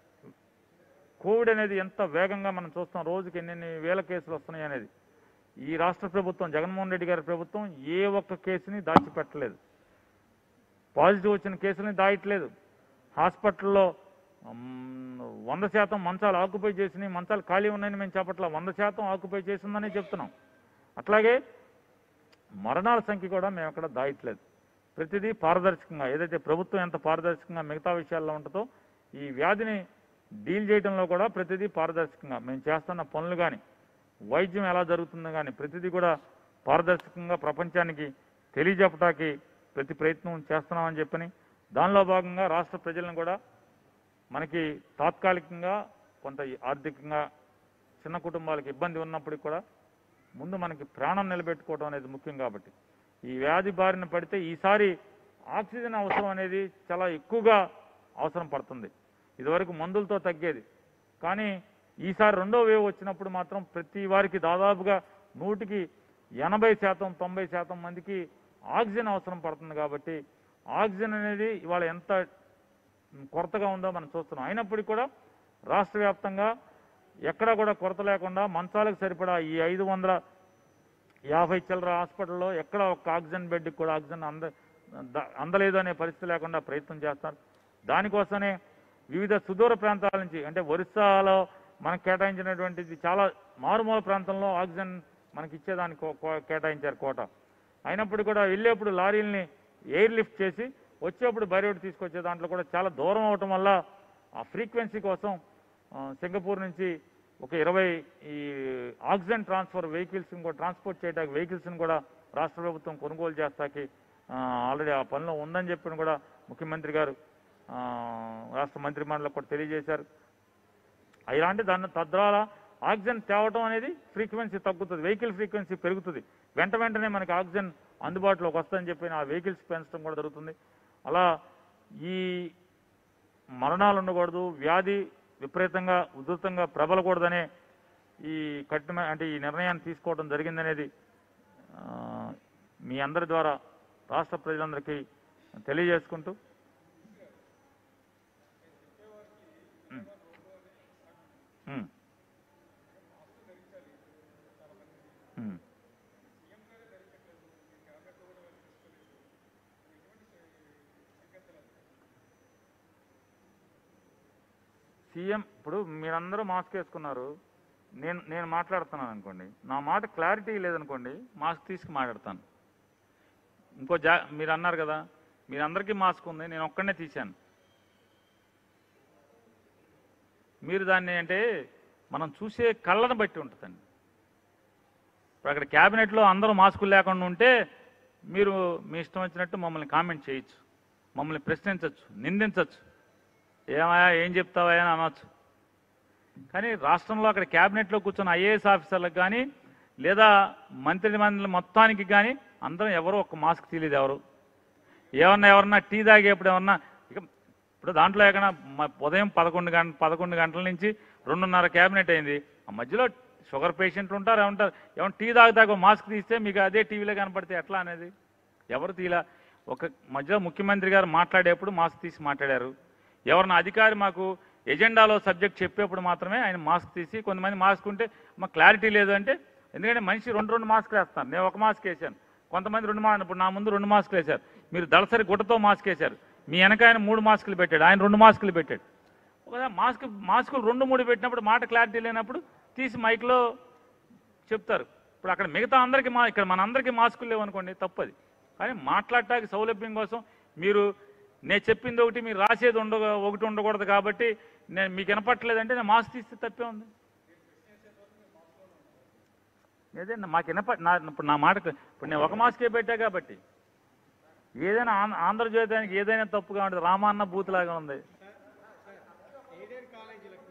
కోవిడ్ అనేది ఎంత వేగంగా మనం చూస్తాం రోజుకి ఎన్నెన్ని వేల కేసులు వస్తున్నాయి అనేది ఈ రాష్ట్ర ప్రభుత్వం జగన్మోహన్ రెడ్డి గారి ప్రభుత్వం ఏ ఒక్క కేసుని దాచిపెట్టలేదు పాజిటివ్ వచ్చిన కేసులని దాయట్లేదు హాస్పిటల్లో మ్, వంద శాతం మంచాలు ఆక్యుపై చేసినాయి మంచాలు ఖాళీ ఉన్నాయని మేము చెప్పట్లా వంద శాతం ఆక్యుపై చేసిందని చెప్తున్నాం అట్లాగే మరణాల సంఖ్య కూడా మేము ఎక్కడ దాయట్లేదు ప్రతిదీ పారదర్శకంగా ఏదైతే ప్రభుత్వం ఎంత పారదర్శకంగా మిగతా విషయాల్లో ఉంటుందో ఈ వ్యాధిని డీల్ చేయడంలో కూడా ప్రతిదీ పారదర్శకంగా మేము చేస్తున్న పనులు కానీ వైద్యం ఎలా జరుగుతుందో కానీ ప్రతిదీ కూడా పారదర్శకంగా ప్రపంచానికి తెలియజెప్పడానికి ప్రతి ప్రయత్నం చేస్తున్నామని చెప్పని దానిలో భాగంగా రాష్ట్ర ప్రజలను కూడా మనకి తాత్కాలికంగా కొంత ఈ ఆర్థికంగా చిన్న కుటుంబాలకు ఇబ్బంది ఉన్నప్పటికీ కూడా ముందు మనకి ప్రాణం నిలబెట్టుకోవడం అనేది ముఖ్యం కాబట్టి ఈ వ్యాధి బారిన పడితే ఈసారి ఆక్సిజన్ అవసరం అనేది చాలా ఎక్కువగా అవసరం పడుతుంది ఇదివరకు మందులతో తగ్గేది కానీ ఈసారి రెండో వేవ్ వచ్చినప్పుడు మాత్రం ప్రతి వారికి దాదాపుగా నూటికి ఎనభై శాతం తొంభై శాతం మందికి ఆక్సిజన్ అవసరం పడుతుంది కాబట్టి ఆక్సిజన్ అనేది ఇవాళ ఎంత కొరతగా ఉందో మనం చూస్తున్నాం అయినప్పటికీ కూడా రాష్ట్ర వ్యాప్తంగా ఎక్కడా కూడా కొరత లేకుండా మంచాలకు సరిపడా ఈ ఐదు వందల యాభై చిల్లర హాస్పిటల్లో ఎక్కడ ఒక్క ఆక్సిజన్ బెడ్కి కూడా ఆక్సిజన్ అంద ద- అందలేదు అనే పరిస్థితి లేకుండా ప్రయత్నం చేస్తారు దానికోసమే వివిధ సుదూర ప్రాంతాల నుంచి అంటే ఒరిస్సాలో మనకు కేటాయించినటువంటిది చాలా మారుమూల ప్రాంతంలో ఆక్సిజన్ మనకి ఇచ్చేదానికి కో- కో- కేటాయించారు కోట అయినప్పుడు కూడా వెళ్ళేప్పుడు లారీల్ని ఎయిర్ లిఫ్ట్ చేసి వచ్చేప్పుడు బయట తీసుకొచ్చే దాంట్లో కూడా చాలా దూరం అవటం వల్ల ఆ ఫ్రీక్వెన్సీ కోసం ఆ, సింగపూర్ నుంచి ఒక ఇరవై ఈ ఆక్సిజన్ ట్రాన్స్ఫర్ వెహికల్స్ కూడా ట్రాన్స్పోర్ట్ చేయడానికి వెహికల్స్ని కూడా రాష్ట్ర ప్రభుత్వం కొనుగోలు చేస్తాకి ఆల్రెడీ ఆ పనిలో ఉందని చెప్పిన కూడా ముఖ్యమంత్రి గారు ఆ, రాష్ట్ర మంత్రి మండలికి కూడా తెలియజేశారు ఇలాంటి దాన్ని తద్వారా ఆక్సిజన్ తేవటం అనేది ఫ్రీక్వెన్సీ తగ్గుతుంది వెహికల్ ఫ్రీక్వెన్సీ పెరుగుతుంది వెంట వెంటనే మనకి ఆక్సిజన్ అందుబాటులోకి వస్తుందని చెప్పి ఆ వెహికల్స్ పెంచడం కూడా జరుగుతుంది అలా ఈ మరణాలు ఉండకూడదు వ్యాధి విపరీతంగా ఉధృతంగా ప్రబలకూడదనే ఈ కఠిన అంటే ఈ నిర్ణయాన్ని తీసుకోవడం జరిగిందనేది ఆ, మీ అందరి ద్వారా రాష్ట్ర ప్రజలందరికీ తెలియజేసుకుంటూ ఉమ్. ఉమ్. ఉమ్. సీఎం ఇప్పుడు మీరందరూ మాస్క్ వేసుకున్నారు నేను నేను మాట్లాడుతున్నాను అనుకోండి నా మాట క్లారిటీ లేదనుకోండి మాస్క్ తీసుకు మాట్లాడతాను ఇంకో జా మీరు అన్నారు కదా మీరందరికీ మాస్క్ ఉంది నేను ఒక్కడనే తీశాను మీరు దాన్ని అంటే మనం చూసే కళ్ళను బట్టి ఉంటుందండి ఇప్పుడు అక్కడ క్యాబినెట్లో అందరూ మాస్కులు లేకుండా ఉంటే మీరు మీ ఇష్టం వచ్చినట్టు మమ్మల్ని కామెంట్ చేయొచ్చు మమ్మల్ని ప్రశ్నించవచ్చు నిందించవచ్చు ఏమయ్యా ఏం చెప్తావా అని అనొచ్చు కానీ రాష్ట్రంలో అక్కడ క్యాబినెట్లో కూర్చున్న ఐఏఎస్ ఆఫీసర్లకు కానీ లేదా మంత్రి మండలి మొత్తానికి కానీ అందరం ఎవరు ఒక మాస్క్ తీయలేదు ఎవరు ఏమన్నా ఎవరన్నా టీ తాగేప్పుడు ఏమన్నా ఇక ఇప్పుడు దాంట్లో ఎక్కడ మ- ఉదయం పదకొండు గంట పదకొండు గంటల నుంచి రెండున్నర క్యాబినెట్ అయింది ఆ మధ్యలో షుగర్ పేషెంట్లు ఉంటారు ఏమంటారు ఏమన్నా టీ తాగుతాగో మాస్క్ తీస్తే మీకు అదే టీవీలో కనపడితే ఎట్లా అనేది ఎవరు తీలా ఒక మధ్యలో ముఖ్యమంత్రి గారు మాట్లాడేప్పుడు మాస్క్ తీసి మాట్లాడారు ఎవరన్నా అధికారి మాకు ఎజెండాలో సబ్జెక్ట్ చెప్పేప్పుడు మాత్రమే ఆయన మాస్క్ తీసి కొంతమంది మాస్క్ ఉంటే మాకు క్లారిటీ లేదు అంటే ఎందుకంటే మనిషి రెండు రెండు మాస్క్లు వేస్తాను నేను ఒక మాస్క్ వేసాను కొంతమంది రెండు మా ఇప్పుడు నా ముందు రెండు మాస్కులు వేశారు మీరు దళసరి గుట్టతో మాస్క్ వేశారు మీ వెనక ఆయన మూడు మాస్కులు పెట్టాడు ఆయన రెండు మాస్కులు పెట్టాడు ఒక మాస్క్ మాస్కులు రెండు మూడు పెట్టినప్పుడు మాట క్లారిటీ లేనప్పుడు తీసి మైక్లో చెప్తారు ఇప్పుడు అక్కడ మిగతా అందరికీ మా ఇక్కడ మన అందరికీ మాస్కులు లేవనుకోండి తప్పది కానీ మాట్లాడటానికి సౌలభ్యం కోసం మీరు నేను చెప్పింది ఒకటి మీరు రాసేది ఉండ ఒకటి ఉండకూడదు కాబట్టి నేను మీకు వినపట్లేదంటే నేను మాస్క్ తీస్తే తప్పే ఉంది అదే మాకు వినప నా ఇప్పుడు నా మాట ఇప్పుడు నేను ఒక మాస్కే పెట్టా కాబట్టి ఏదైనా ఆంధ్ర ఆంధ్రజ్యోతానికి ఏదైనా తప్పుగా ఉంటుంది రామాన్న బూత్ లాగా ఉంది ఎయిడెడ్ కాలేజీలకు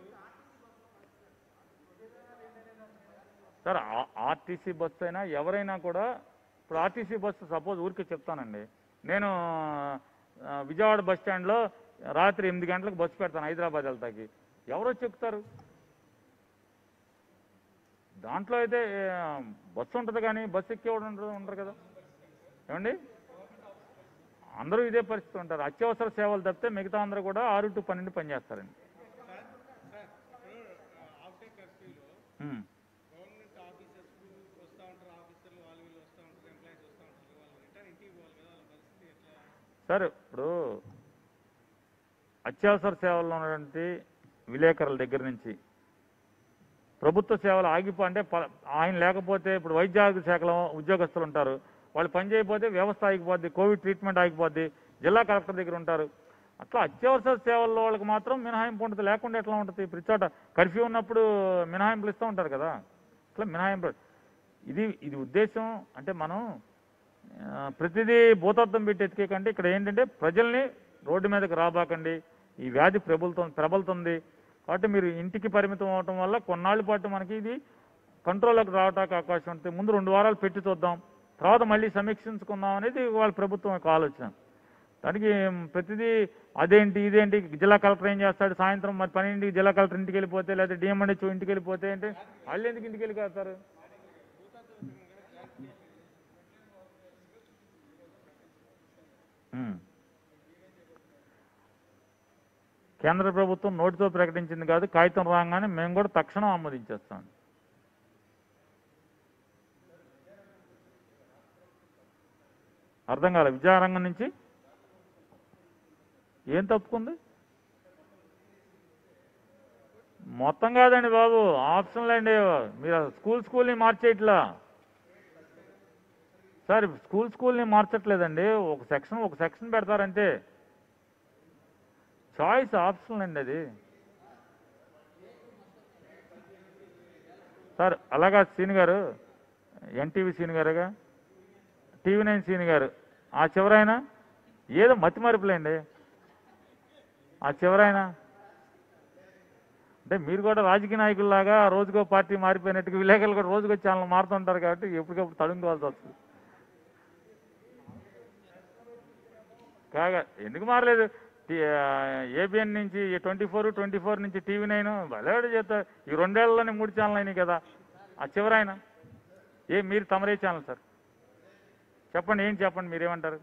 సార్ ఆ- ఆర్టీసీ బస్సు అయినా ఎవరైనా కూడా ఇప్పుడు ఆర్టీసీ బస్సు సపోజ్ ఊరికే చెప్తానండి నేను ఆ, విజయవాడ బస్ స్టాండ్లో రాత్రి ఎనిమిది గంటలకు బస్సు పెడతాను హైదరాబాద్ వెళ్తాకి ఎవరో చెప్తారు దాంట్లో అయితే ఆ, బస్సు ఉంటుంది కానీ బస్సు ఎక్కేవాడు ఉండరు ఉండరు కదా ఏమండి అందరూ ఇదే పరిస్థితి ఉంటారు అత్యవసర సేవలు తప్పితే మిగతా అందరూ కూడా ఆరు టు పన్నెండు పనిచేస్తారండి సార్ ఇప్పుడు ఆఫ్టర్ కర్ఫ్యూలో ఉమ్. గవర్నమెంట్ ఆఫీసర్స్ వస్తూ ఉంటారు ఆఫీసర్లు వాళ్ళు వీళ్ళు వస్తూ ఉంటారు ఎంప్లాయీస్ వస్తూ ఉంటారు వాళ్ళు రిటర్న్ ఇంటికి పోవాలి కదా వాళ్ళ పరిస్థితి ఎట్లా సార్ ఇప్పుడు అత్యవసర సేవల్లో ఉన్నటువంటి విలేకరుల దగ్గర నుంచి ప్రభుత్వ సేవలు ఆగిపో అంటే ప- ఆయన లేకపోతే ఇప్పుడు వైద్య ఆరోగ్య శాఖలో ఉద్యోగస్తులు ఉంటారు వాళ్ళు పని చేయకపోతే వ్యవస్థ ఆగిపోద్ది కోవిడ్ ట్రీట్మెంట్ ఆగిపోద్ది జిల్లా కలెక్టర్ దగ్గర ఉంటారు అట్లా అత్యవసర సేవల్లో వాళ్ళకి మాత్రం మినహాయింపు ఉంటుంది లేకుండా ఎట్లా ఉంటుంది ప్రతి చోట కర్ఫ్యూ ఉన్నప్పుడు మినహాయింపులు ఇస్తూ ఉంటారు కదా అట్లా మినహాయింపు ఇది ఇది ఉద్దేశం అంటే మనం ఆ, ప్రతిదీ భూతత్వం పెట్టి ఎతికేకంటే ఇక్కడ ఏంటంటే ప్రజల్ని రోడ్డు మీదకి రాబాకండి ఈ వ్యాధి ప్రబలుతుంది ప్రబలుతుంది కాబట్టి మీరు ఇంటికి పరిమితం అవటం వల్ల కొన్నాళ్ళ పాటు మనకి ఇది కంట్రోల్లోకి రావడానికి అవకాశం ఉంటుంది ముందు రెండు వారాలు పెట్టి చూద్దాం తర్వాత మళ్ళీ సమీక్షించుకుందాం అనేది వాళ్ళ ప్రభుత్వం యొక్క ఆలోచన దానికి ప్రతిదీ అదేంటి ఇదేంటి జిల్లా కలెక్టర్ ఏం చేస్తాడు సాయంత్రం మరి పన్నెండింటికి జిల్లా కలెక్టర్ ఇంటికి వెళ్ళిపోతే లేదా డిఎంఎన్హెచ్ ఇంటికి వెళ్ళిపోతే అంటే వాళ్ళు ఎందుకు ఇంటికి వెళ్ళిపోతారు ఉమ్. కేంద్ర ప్రభుత్వం నోటితో ప్రకటించింది కాదు కాగితం రాగానే మేము కూడా తక్షణం ఆమోదించేస్తాం అర్థం కాలే విద్యారంగం నుంచి ఏం తప్పుకుంది మొత్తం కాదండి బాబు ఆప్షన్లు అండి మీరు స్కూల్ స్కూల్ని మార్చేయట్లా సార్ స్కూల్ స్కూల్ని మార్చట్లేదండి ఒక సెక్షన్ ఒక సెక్షన్ పెడతారంటే చాయిస్ ఆప్షన్ అండి అది సార్ అలాగా సీని గారు ఎన్టీవీ సీని గారుగా టీవీ నైన్ సీని గారు ఆ చివరైనా ఏదో మతి మరుపులేండి ఆ చివరైనా అంటే మీరు కూడా రాజకీయ నాయకుల్లాగా రోజుకో పార్టీ మారిపోయినట్టుగా విలేకరులు కూడా రోజుకో ఛానల్ మారుతుంటారు కాబట్టి ఎప్పటికప్పుడు తడుముకోవాల్సి వస్తుంది కాగా ఎందుకు మారలేదు ఏబిఎన్ నుంచి ట్వంటీ ఫోర్ ట్వంటీ ఫోర్ నుంచి టీవీ నైన్ భలేవాడు చేస్తారు ఈ రెండేళ్లలోనే మూడు ఛానల్ అయినాయి కదా ఆ చివరాయన ఏ మీరు తమరే ఛానల్ సార్ చెప్పండి ఏం చెప్పండి మీరేమంటారు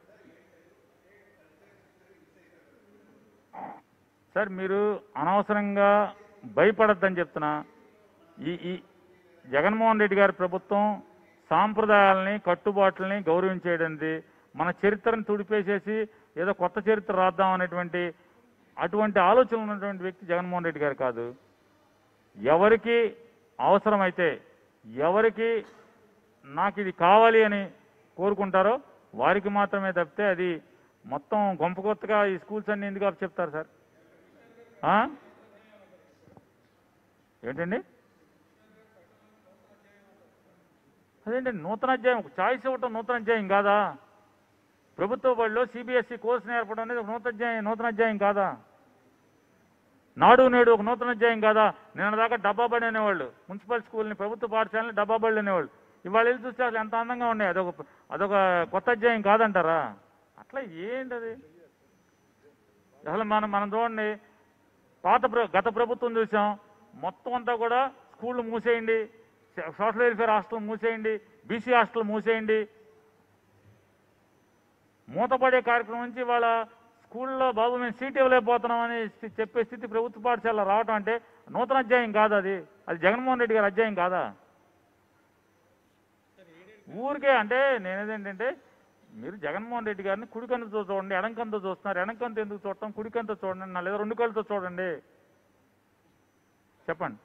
సార్ మీరు అనవసరంగా భయపడద్దని చెప్తున్నా ఈ ఈ జగన్మోహన్ రెడ్డి గారి ప్రభుత్వం సాంప్రదాయాలని కట్టుబాట్లని గౌరవించేయడంది మన చరిత్రను తుడిపేసేసి ఏదో కొత్త చరిత్ర రాద్దాం అనేటువంటి అటువంటి ఆలోచన ఉన్నటువంటి వ్యక్తి జగన్మోహన్ రెడ్డి గారు కాదు ఎవరికి అవసరమైతే ఎవరికి నాకు ఇది కావాలి అని కోరుకుంటారో వారికి మాత్రమే తప్పితే అది మొత్తం గొంప కొత్తగా ఈ స్కూల్స్ అన్ని ఎందుకు అప్పు చెప్తారు సార్ ఆ? ఏంటండి అదేంటండి నూతన అధ్యాయం ఒక చాయిస్ ఇవ్వటం నూతన అధ్యాయం కాదా ప్రభుత్వ బడిలో సిబిఎస్ఈ కోర్సు నేర్పడం అనేది ఒక నూతన అధ్యాయం నూతన అధ్యాయం కాదా నాడు నేడు ఒక నూతన అధ్యాయం కాదా నిన్న దాకా డబ్బా బడి అనేవాళ్ళు మున్సిపల్ స్కూల్ని ప్రభుత్వ పాఠశాలని డబ్బా బడులు అనేవాళ్ళు ఇవాళ వెళ్ళి చూస్తే అసలు ఎంత అందంగా ఉన్నాయి అదొక అదొక కొత్త అధ్యాయం కాదంటారా అట్లా ఏంటది అసలు మనం మనం చూడండి పాత ప్ర- గత ప్రభుత్వం చూసాం మొత్తం అంతా కూడా స్కూళ్ళు మూసేయండి స- సోషల్ వెల్ఫేర్ హాస్టల్ మూసేయండి బీసీ హాస్టల్ మూసేయండి మూతపడే కార్యక్రమం నుంచి వాళ్ళ స్కూల్లో బాబు మేము సీట్ ఇవ్వలేకపోతున్నాం అని స్థి- చెప్పే స్థితి ప్రభుత్వ పాఠశాల రావటం అంటే నూతన అధ్యాయం కాదు అది అది జగన్మోహన్ రెడ్డి గారి అధ్యాయం కాదా ఊరికే అంటే నేనేదేంటంటే మీరు జగన్మోహన్ రెడ్డి గారిని కుడికంతతో చూడండి ఎడంకంతో చూస్తున్నారు ఎడంకంత ఎందుకు చూడటం కుడికంతో చూడండి నా లేదా రెండు కళ్ళతో చూడండి చెప్పండి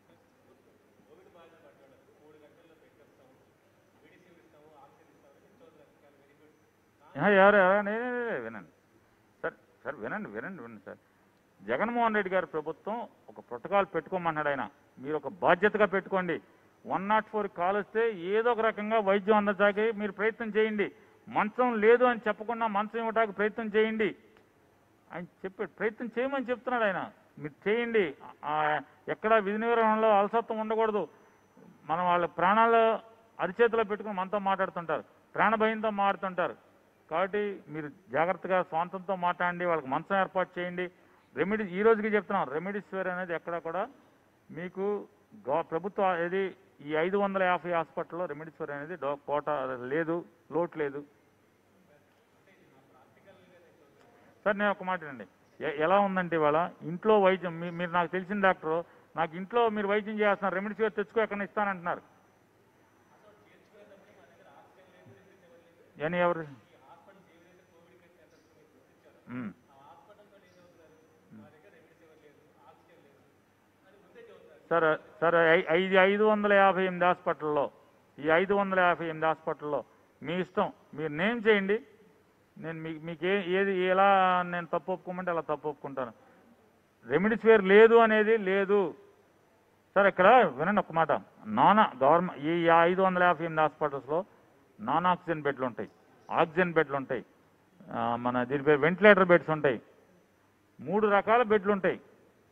ఆ, ఎవరు ఎవరు నే- నే- నే- వినండి సార్ సార్ వినండి వినండి వినండి సార్ జగన్మోహన్ రెడ్డి గారి ప్రభుత్వం ఒక ప్రోటోకాల్ పెట్టుకోమన్నాడు ఆయన మీరు ఒక బాధ్యతగా పెట్టుకోండి వన్ నాట్ ఫోర్ కాల్ వస్తే ఏదో ఒక రకంగా వైద్యం అందజాకి మీరు ప్రయత్నం చేయండి మంచం లేదు అని చెప్పకుండా మంచం ఇవ్వడానికి ప్రయత్నం చేయండి ఆయన చెప్పాడు ప్రయత్నం చేయమని చెప్తున్నాడు ఆయన మీరు చేయండి ఆ, ఎక్కడ విధి నిర్వహణలో అలసత్వం ఉండకూడదు మనం వాళ్ళ ప్రాణాలు అరిచేతిలో పెట్టుకుని మనతో మాట్లాడుతుంటారు ప్రాణ భయంతో మాట్లాడుతుంటారు కాబట్టి మీరు జాగ్రత్తగా స్వాంతంతో మాట్లాడండి వాళ్ళకి మంచం ఏర్పాటు చేయండి రెమెడీ ఈ రోజుకి చెప్తున్నాం రెమెడీస్వేర్ అనేది ఎక్కడ కూడా మీకు గవ ప్రభుత్వ ఏది ఈ ఐదు వందల యాభై హాస్పిటల్లో రెమెడీస్వేర్ అనేది డో కోట లేదు లోటు లేదు సార్ నేను ఒక మాట అండి ఎలా ఉందంటే ఇవాళ ఇంట్లో వైద్యం మీ- మీరు నాకు తెలిసిన డాక్టర్ నాకు ఇంట్లో మీరు వైద్యం చేస్తున్నారు రెమెడీస్వేర్ తెచ్చుకో ఎక్కడ ఇస్తానంటున్నారు అని ఎవరు ఉమ్. సార్ సార్ ఐ- ఐదు ఐదు వందల యాభై ఎనిమిది హాస్పిటల్లో ఈ ఐదు వందల యాభై ఎనిమిది హాస్పిటల్లో మీ ఇష్టం మీరు నేమ్ చేయండి నేను మీకు మీకు ఏ ఏది ఎలా నేను తప్పు ఒప్పుకోమంటే అలా తప్పు ఒప్పుకుంటాను రెమెడీస్వేర్ లేదు అనేది లేదు సార్ ఇక్కడ వినండి ఒక మాట నానా గవర్నమెంట్ ఈ ఐదు వందల యాభై ఎనిమిది హాస్పిటల్స్లో నాన్ ఆక్సిజన్ బెడ్లు ఉంటాయి ఆక్సిజన్ బెడ్లు ఉంటాయి ఆ, మన దీని పేరు వెంటిలేటర్ బెడ్స్ ఉంటాయి మూడు రకాల బెడ్లు ఉంటాయి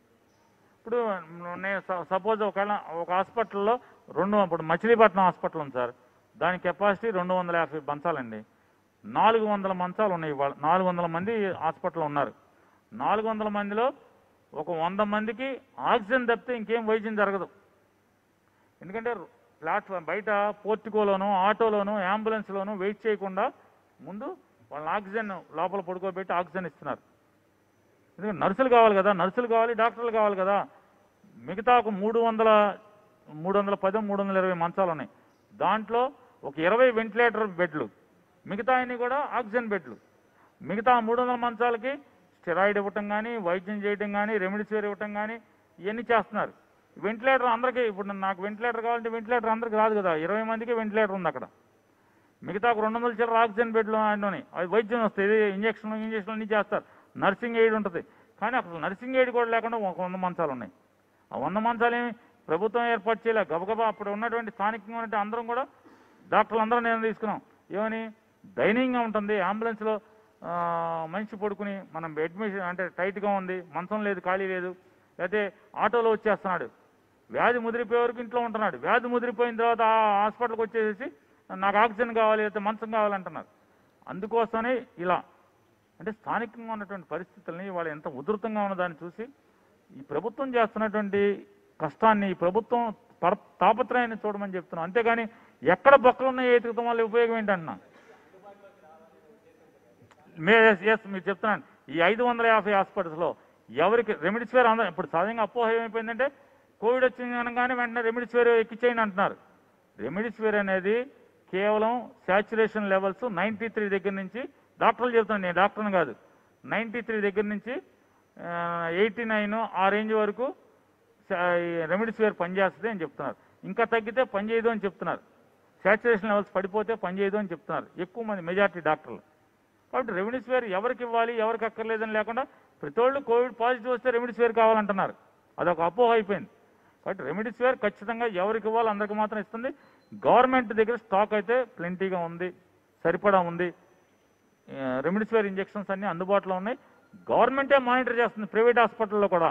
ఇప్పుడు నేను సపోజ్ ఒకవేళ ఒక హాస్పిటల్లో రెండు ఇప్పుడు మచిలీపట్నం హాస్పిటల్ ఉంది సార్ దాని కెపాసిటీ రెండు వందల యాభై మంచాలండి నాలుగు వందల మంచాలు ఉన్నాయి ఇవాళ నాలుగు వందల మంది హాస్పిటల్లో ఉన్నారు నాలుగు వందల మందిలో ఒక వంద మందికి ఆక్సిజన్ తప్పితే ఇంకేం వైద్యం జరగదు ఎందుకంటే ప్లాట్ఫామ్ బయట పోర్టికోలోను ఆటోలోను అంబులెన్స్లోను వెయిట్ చేయకుండా ముందు వాళ్ళని ఆక్సిజన్ లోపల పడుకోబెట్టి ఆక్సిజన్ ఇస్తున్నారు ఎందుకంటే నర్సులు కావాలి కదా నర్సులు కావాలి డాక్టర్లు కావాలి కదా మిగతా ఒక మూడు వందల మూడు వందల పది మూడు వందల ఇరవై మంచాలు ఉన్నాయి దాంట్లో ఒక ఇరవై వెంటిలేటర్ బెడ్లు మిగతా అన్ని కూడా ఆక్సిజన్ బెడ్లు మిగతా మూడు వందల మంచాలకి స్టెరాయిడ్ ఇవ్వటం కానీ వైద్యం చేయటం కానీ రెమెడీసివిర్ ఇవ్వటం కానీ ఇవన్నీ చేస్తున్నారు వెంటిలేటర్ అందరికీ ఇప్పుడు నాకు వెంటిలేటర్ కావాలంటే వెంటిలేటర్ అందరికీ రాదు కదా ఇరవై మందికి వెంటిలేటర్ ఉంది అక్కడ మిగతా ఒక రెండు వందల చిల్లర ఆక్సిజన్ బెడ్లు ఆయనలోని అవి వైద్యం వస్తాయి ఇంజక్షన్ ఇంజక్షన్ అన్ని చేస్తారు నర్సింగ్ ఎయిడ్ ఉంటుంది కానీ అక్కడ నర్సింగ్ ఎయిడ్ కూడా లేకుండా ఒక వంద మంచాలు ఉన్నాయి ఆ వంద మంచాలు ఏమి ప్రభుత్వం ఏర్పాటు చేయలే గబగబా అప్పుడు ఉన్నటువంటి స్థానికంగా ఉన్నటువంటి అందరం కూడా డాక్టర్లు అందరం నేను తీసుకున్నాం ఏమని దయనీయంగా ఉంటుంది అంబులెన్స్లో ఆ, మనిషి పడుకుని మనం అడ్మిషన్ అంటే టైట్గా ఉంది మంచం లేదు ఖాళీ లేదు లేకపోతే ఆటోలో వచ్చేస్తున్నాడు వ్యాధి ముదిరిపోయే వరకు ఇంట్లో ఉంటున్నాడు వ్యాధి ముదిరిపోయిన తర్వాత ఆ హాస్పిటల్కి వచ్చేసి నాకు ఆక్సిజన్ కావాలి లేకపోతే మంచం కావాలంటున్నారు అందుకోసమే ఇలా అంటే స్థానికంగా ఉన్నటువంటి పరిస్థితుల్ని వాళ్ళు ఎంత ఉధృతంగా ఉన్నదాన్ని చూసి ఈ ప్రభుత్వం చేస్తున్నటువంటి కష్టాన్ని ఈ ప్రభుత్వం పర తాపత్రయాన్ని చూడమని చెప్తున్నాం అంతేగాని ఎక్కడ బొక్కలు ఉన్నాయో ఎతుకుతాం వల్ల ఉపయోగం ఏంటన్నా మే ఎస్ మీరు చెప్తున్నాను ఈ ఐదు వందల యాభై హాస్పిటల్స్లో ఎవరికి రెమెడీస్వేర్ అందరూ ఇప్పుడు సహజంగా అపోహ ఏమైపోయిందంటే కోవిడ్ వచ్చింది అనగానే వెంటనే రెమెడీస్వేర్ ఎక్కిచ్చేయండి అంటున్నారు రెమెడీస్వేర్ అనేది కేవలం శాచురేషన్ లెవెల్స్ నైంటీ త్రీ దగ్గర నుంచి డాక్టర్లు చెప్తున్నాను నేను డాక్టర్ని కాదు నైంటీ త్రీ దగ్గర నుంచి ఎయిటీ నైన్ ఆ రేంజ్ వరకు రెమెడీస్వేర్ పనిచేస్తుంది అని చెప్తున్నారు ఇంకా తగ్గితే పనిచేయదు అని చెప్తున్నారు శాచురేషన్ లెవెల్స్ పడిపోతే పనిచేయదు అని చెప్తున్నారు ఎక్కువ మంది మెజారిటీ డాక్టర్లు కాబట్టి రెమెడీస్వేర్ ఎవరికి ఇవ్వాలి ఎవరికి అక్కర్లేదని లేకుండా ప్రతి వాళ్ళు కోవిడ్ పాజిటివ్ వస్తే రెమెడీస్వేర్ కావాలంటున్నారు అదొక అపోహ అయిపోయింది కాబట్టి రెమెడీస్వేర్ ఖచ్చితంగా ఎవరికి ఇవ్వాలి అందరికి మాత్రం ఇస్తుంది గవర్నమెంట్ దగ్గర స్టాక్ అయితే ప్లెంటీగా ఉంది సరిపడా ఉంది రెమెడీస్వేర్ ఇంజెక్షన్స్ అన్ని అందుబాటులో ఉన్నాయి గవర్నమెంటే మానిటర్ చేస్తుంది ప్రైవేట్ హాస్పిటల్లో కూడా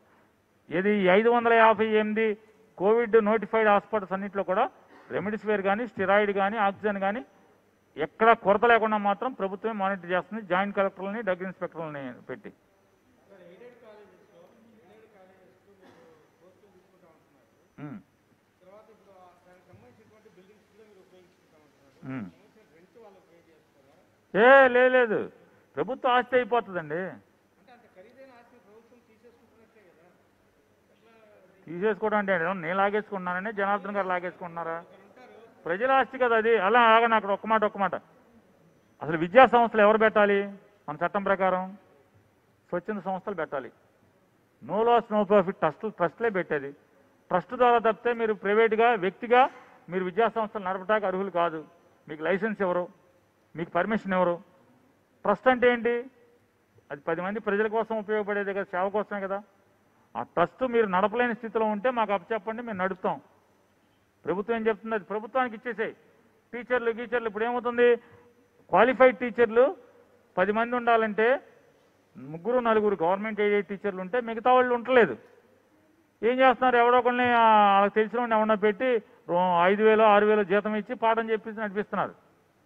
ఇది ఐదు వందల యాభై ఎనిమిది కోవిడ్ నోటిఫైడ్ హాస్పిటల్స్ అన్నింటిలో కూడా రెమెడీస్వేర్ కానీ స్టిరాయిడ్ కానీ ఆక్సిజన్ కానీ ఎక్కడ కొరత లేకుండా మాత్రం ప్రభుత్వమే మానిటర్ చేస్తుంది జాయింట్ కలెక్టర్లని డ్రగ్ ఇన్స్పెక్టర్లని పెట్టి ఎయిడెడ్ కాలేజెస్లో ఎయిడెడ్ కాలేజెస్లో మీరు కోర్సులు తీసుకుంటా ఉంటున్నారు ఉమ్, తర్వాత ఇప్పుడు ఆ దానికి సంబంధించినటువంటి బిల్డింగ్స్ కూడా మీరు ఉపయోగించుకుంటా ఉంటున్నారు ఉమ్. సంబంధించిన రెంట్ వాళ్ళు పే చేస్తారా ఏ లే- లేదు ప్రభుత్వ ఆస్తి అయిపోతుందండి అంటే అంత ఖరీదైన ఆస్తిని ప్రభుత్వం తీసేసుకుంటున్నట్టే కదా ఎట్లా తీసేసుకోవడం అంటే ఏదో నేను లాగేసుకుంటున్నానని జనార్దన్ గారు లాగేసుకుంటున్నారా ఒకరు ఉంటారు ప్రజల ఆస్తి కదా అది అలా ఆగండి అక్కడ ఒక్క మాట ఒక్క మాట అసలు విద్యా సంస్థలు ఎవరు పెట్టాలి మన చట్టం ప్రకారం స్వచ్ఛంద సంస్థలు పెట్టాలి no loss no profit trust ట్రస్ట్లే పెట్టేది ట్రస్ట్ ద్వారా తప్పితే మీరు ప్రైవేట్గా వ్యక్తిగా మీరు విద్యా సంస్థలు నడపడానికి అర్హులు కాదు మీకు లైసెన్స్ ఎవరు మీకు పర్మిషన్ ఎవరు ట్రస్ట్ అంటే ఏంటి అది పది మంది ప్రజల కోసం ఉపయోగపడేది కదా సేవ కోసమే కదా ఆ ట్రస్ట్ మీరు నడపలేని స్థితిలో ఉంటే మాకు అప్పచెప్పండి మేము నడుపుతాం ప్రభుత్వం ఏం చెప్తుంది అది ప్రభుత్వానికి ఇచ్చేసాయి టీచర్లు గీచర్లు ఇప్పుడు ఏమవుతుంది క్వాలిఫైడ్ టీచర్లు పది మంది ఉండాలంటే ముగ్గురు నలుగురు గవర్నమెంట్ ఎయిడెడ్ టీచర్లు ఉంటే మిగతా వాళ్ళు ఉండలేదు ఏం చేస్తున్నారు ఎవడో ఒకరిని ఆ, వాళ్ళకి తెలిసిన వాడిని ఎవడన్నా పెట్టి రో- ఐదు వేలు ఆరు వేలు జీతం ఇచ్చి పాఠం చెప్పి నడిపిస్తున్నారు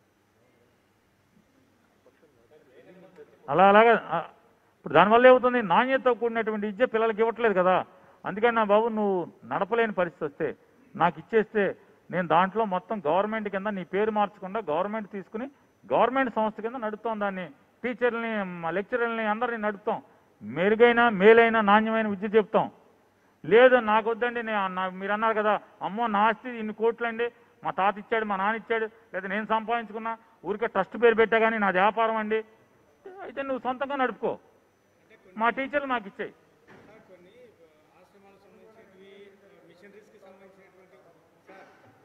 అలా అలాగా ఆ, ఇప్పుడు దానివల్ల ఏమవుతుంది నాణ్యతతో కూడినటువంటి విద్య పిల్లలకి ఇవ్వట్లేదు కదా అందుకని నా బాబు నువ్వు నడపలేని పరిస్థితి వస్తే నాకు ఇచ్చేస్తే నేను దాంట్లో మొత్తం గవర్నమెంట్ కింద నీ పేరు మార్చకుండా గవర్నమెంట్ తీసుకుని గవర్నమెంట్ సంస్థ కింద నడుపుతాం దాన్ని టీచర్లని మా లెక్చరర్లని అందరినీ నడుపుతాం మెరుగైన మేలైన నాణ్యమైన విద్య చెప్తాం లేదు నాకు వద్దండి నేను నా- మీరు అన్నారు కదా అమ్మో నా ఆస్తి ఇన్ని కోట్లండి మా తాత ఇచ్చాడు మా నాన్న ఇచ్చాడు లేదా నేను సంపాదించుకున్నా ఊరికే ట్రస్ట్ పేరు పెట్టా కానీ నాది వ్యాపారం అండి అయితే నువ్వు సొంతంగా నడుపుకో మా టీచర్లు నాకు ఇచ్చాయి సార్ కొన్ని ఆ, ఆశ్రమాలకు సంబంధించినవి మిషనరీస్కి సంబంధించినటువంటి సార్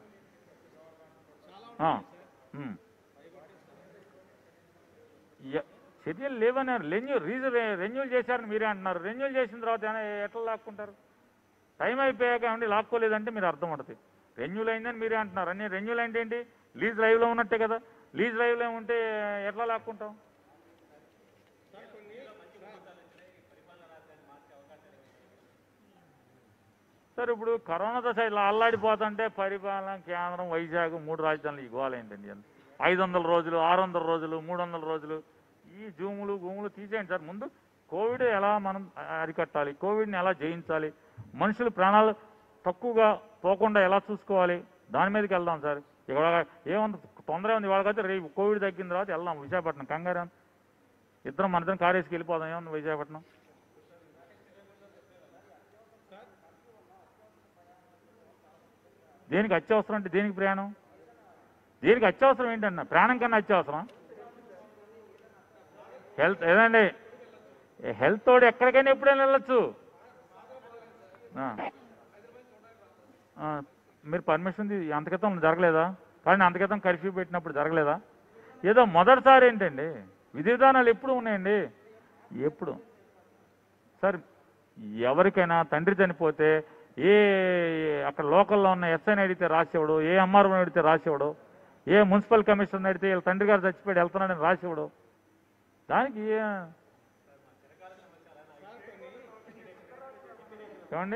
చాలా ఆ, ఉన్నాయి సార్ ఉమ్. య- చర్యలు లేవన్నారు రెన్యూ రీజన్ రెన్యూల్ చేశారని మీరే అంటున్నారు రెన్యూల్ చేసిన తర్వాత ఏమైనా ఎట్లా లాక్కుంటారు టైం అయిపోయాక ఏమండి లాక్కోలేదంటే మీరు అర్థం పడుతుంది రెన్యూల్ అయిందని మీరే అంటున్నారు అన్ని రెన్యూల్ అంటే ఏంటి లీజ్ లైవ్లో ఉన్నట్టే కదా లీజ్ లైవ్లో ఉంటే ఎట్లా లాక్కుంటాం సార్ కొన్ని సార్ ఇప్పుడు కరోనా దశ ఇలా అల్లాడిపోతుంటే పరిపాలన కేంద్రం వైజాగ్ మూడు రాజధానులు ఇవ్వాలి ఏంటండి ఐదు వందల రోజులు ఆరు వందల రోజులు మూడు వందల రోజులు ఈ జూములు గూములు తీసేయండి సార్ ముందు కోవిడ్ ఎలా మనం అరికట్టాలి కోవిడ్ని ఎలా జయించాలి మనుషులు ప్రాణాలు తక్కువగా పోకుండా ఎలా చూసుకోవాలి దాని మీదకి వెళ్దాం సార్ ఇక్కడ ఏముంది తొందర ఉంది వాళ్ళకైతే రేపు కోవిడ్ తగ్గిన తర్వాత వెళ్దాం విశాఖపట్నం కంగారు ఇద్దరం మన ఇద్దరం కారు వేసుకు వెళ్ళిపోదాం ఏముంది విశాఖపట్నం దేనికి అత్యవసరం అంటే దేనికి ప్రయాణం దేనికి అత్యవసరం ఏంటన్నా ప్రాణం కన్నా అత్యవసరం హెల్త్ ఏదండి హెల్త్ తోడు ఎక్కడికైనా ఎప్పుడైనా వెళ్ళొచ్చు ఆ. ఆ, మీరు పర్మిషన్ తీ- అంత క్రితం జరగలేదా కానీ అంత క్రితం కర్ఫ్యూ పెట్టినప్పుడు జరగలేదా ఏదో మొదటిసారి ఏంటండి విధి విధానాలు ఎప్పుడు ఉన్నాయండి ఎప్పుడు సార్ ఎవరికైనా తండ్రి చనిపోతే ఏ అక్కడ లోకల్లో ఉన్న ఎస్ఐని అడిగితే రాసేవాడు ఏ ఎంఆర్ఓని అడిగితే రాసేవాడు ఏ మున్సిపల్ కమిషనర్ అడిగితే వీళ్ళ తండ్రి గారు చచ్చిపోయి వెళ్తున్నాడని రాసేవాడు దానికి ఏ- ఏమండి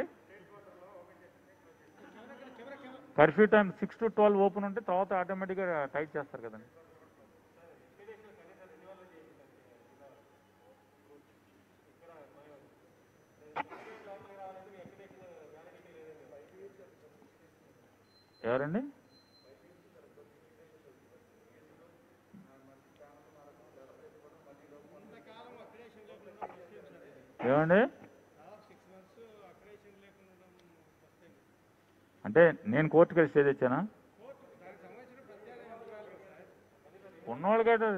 curfew time six to twelve open ఉంటే తర్వాత ఆటోమేటిక్గా టైట్ చేస్తారు కదండి ఎవరండి ఇంతకాలం అక్రిడేషన్ లేకుండా వస్తుంది సార్ ఇది. ఏమండి దాదాపు సిక్స్ మంత్స్ అక్రిడేషన్ లేకుండా ఉండడం వస్తుంది అంటే నేను కోర్టుకి వెళ్ళి స్టే తెచ్చానా కోర్టు దానికి సంబంధించిన ప్రత్యేక యంత్రాలు కదా సార్ ఉన్నవాళ్ళకి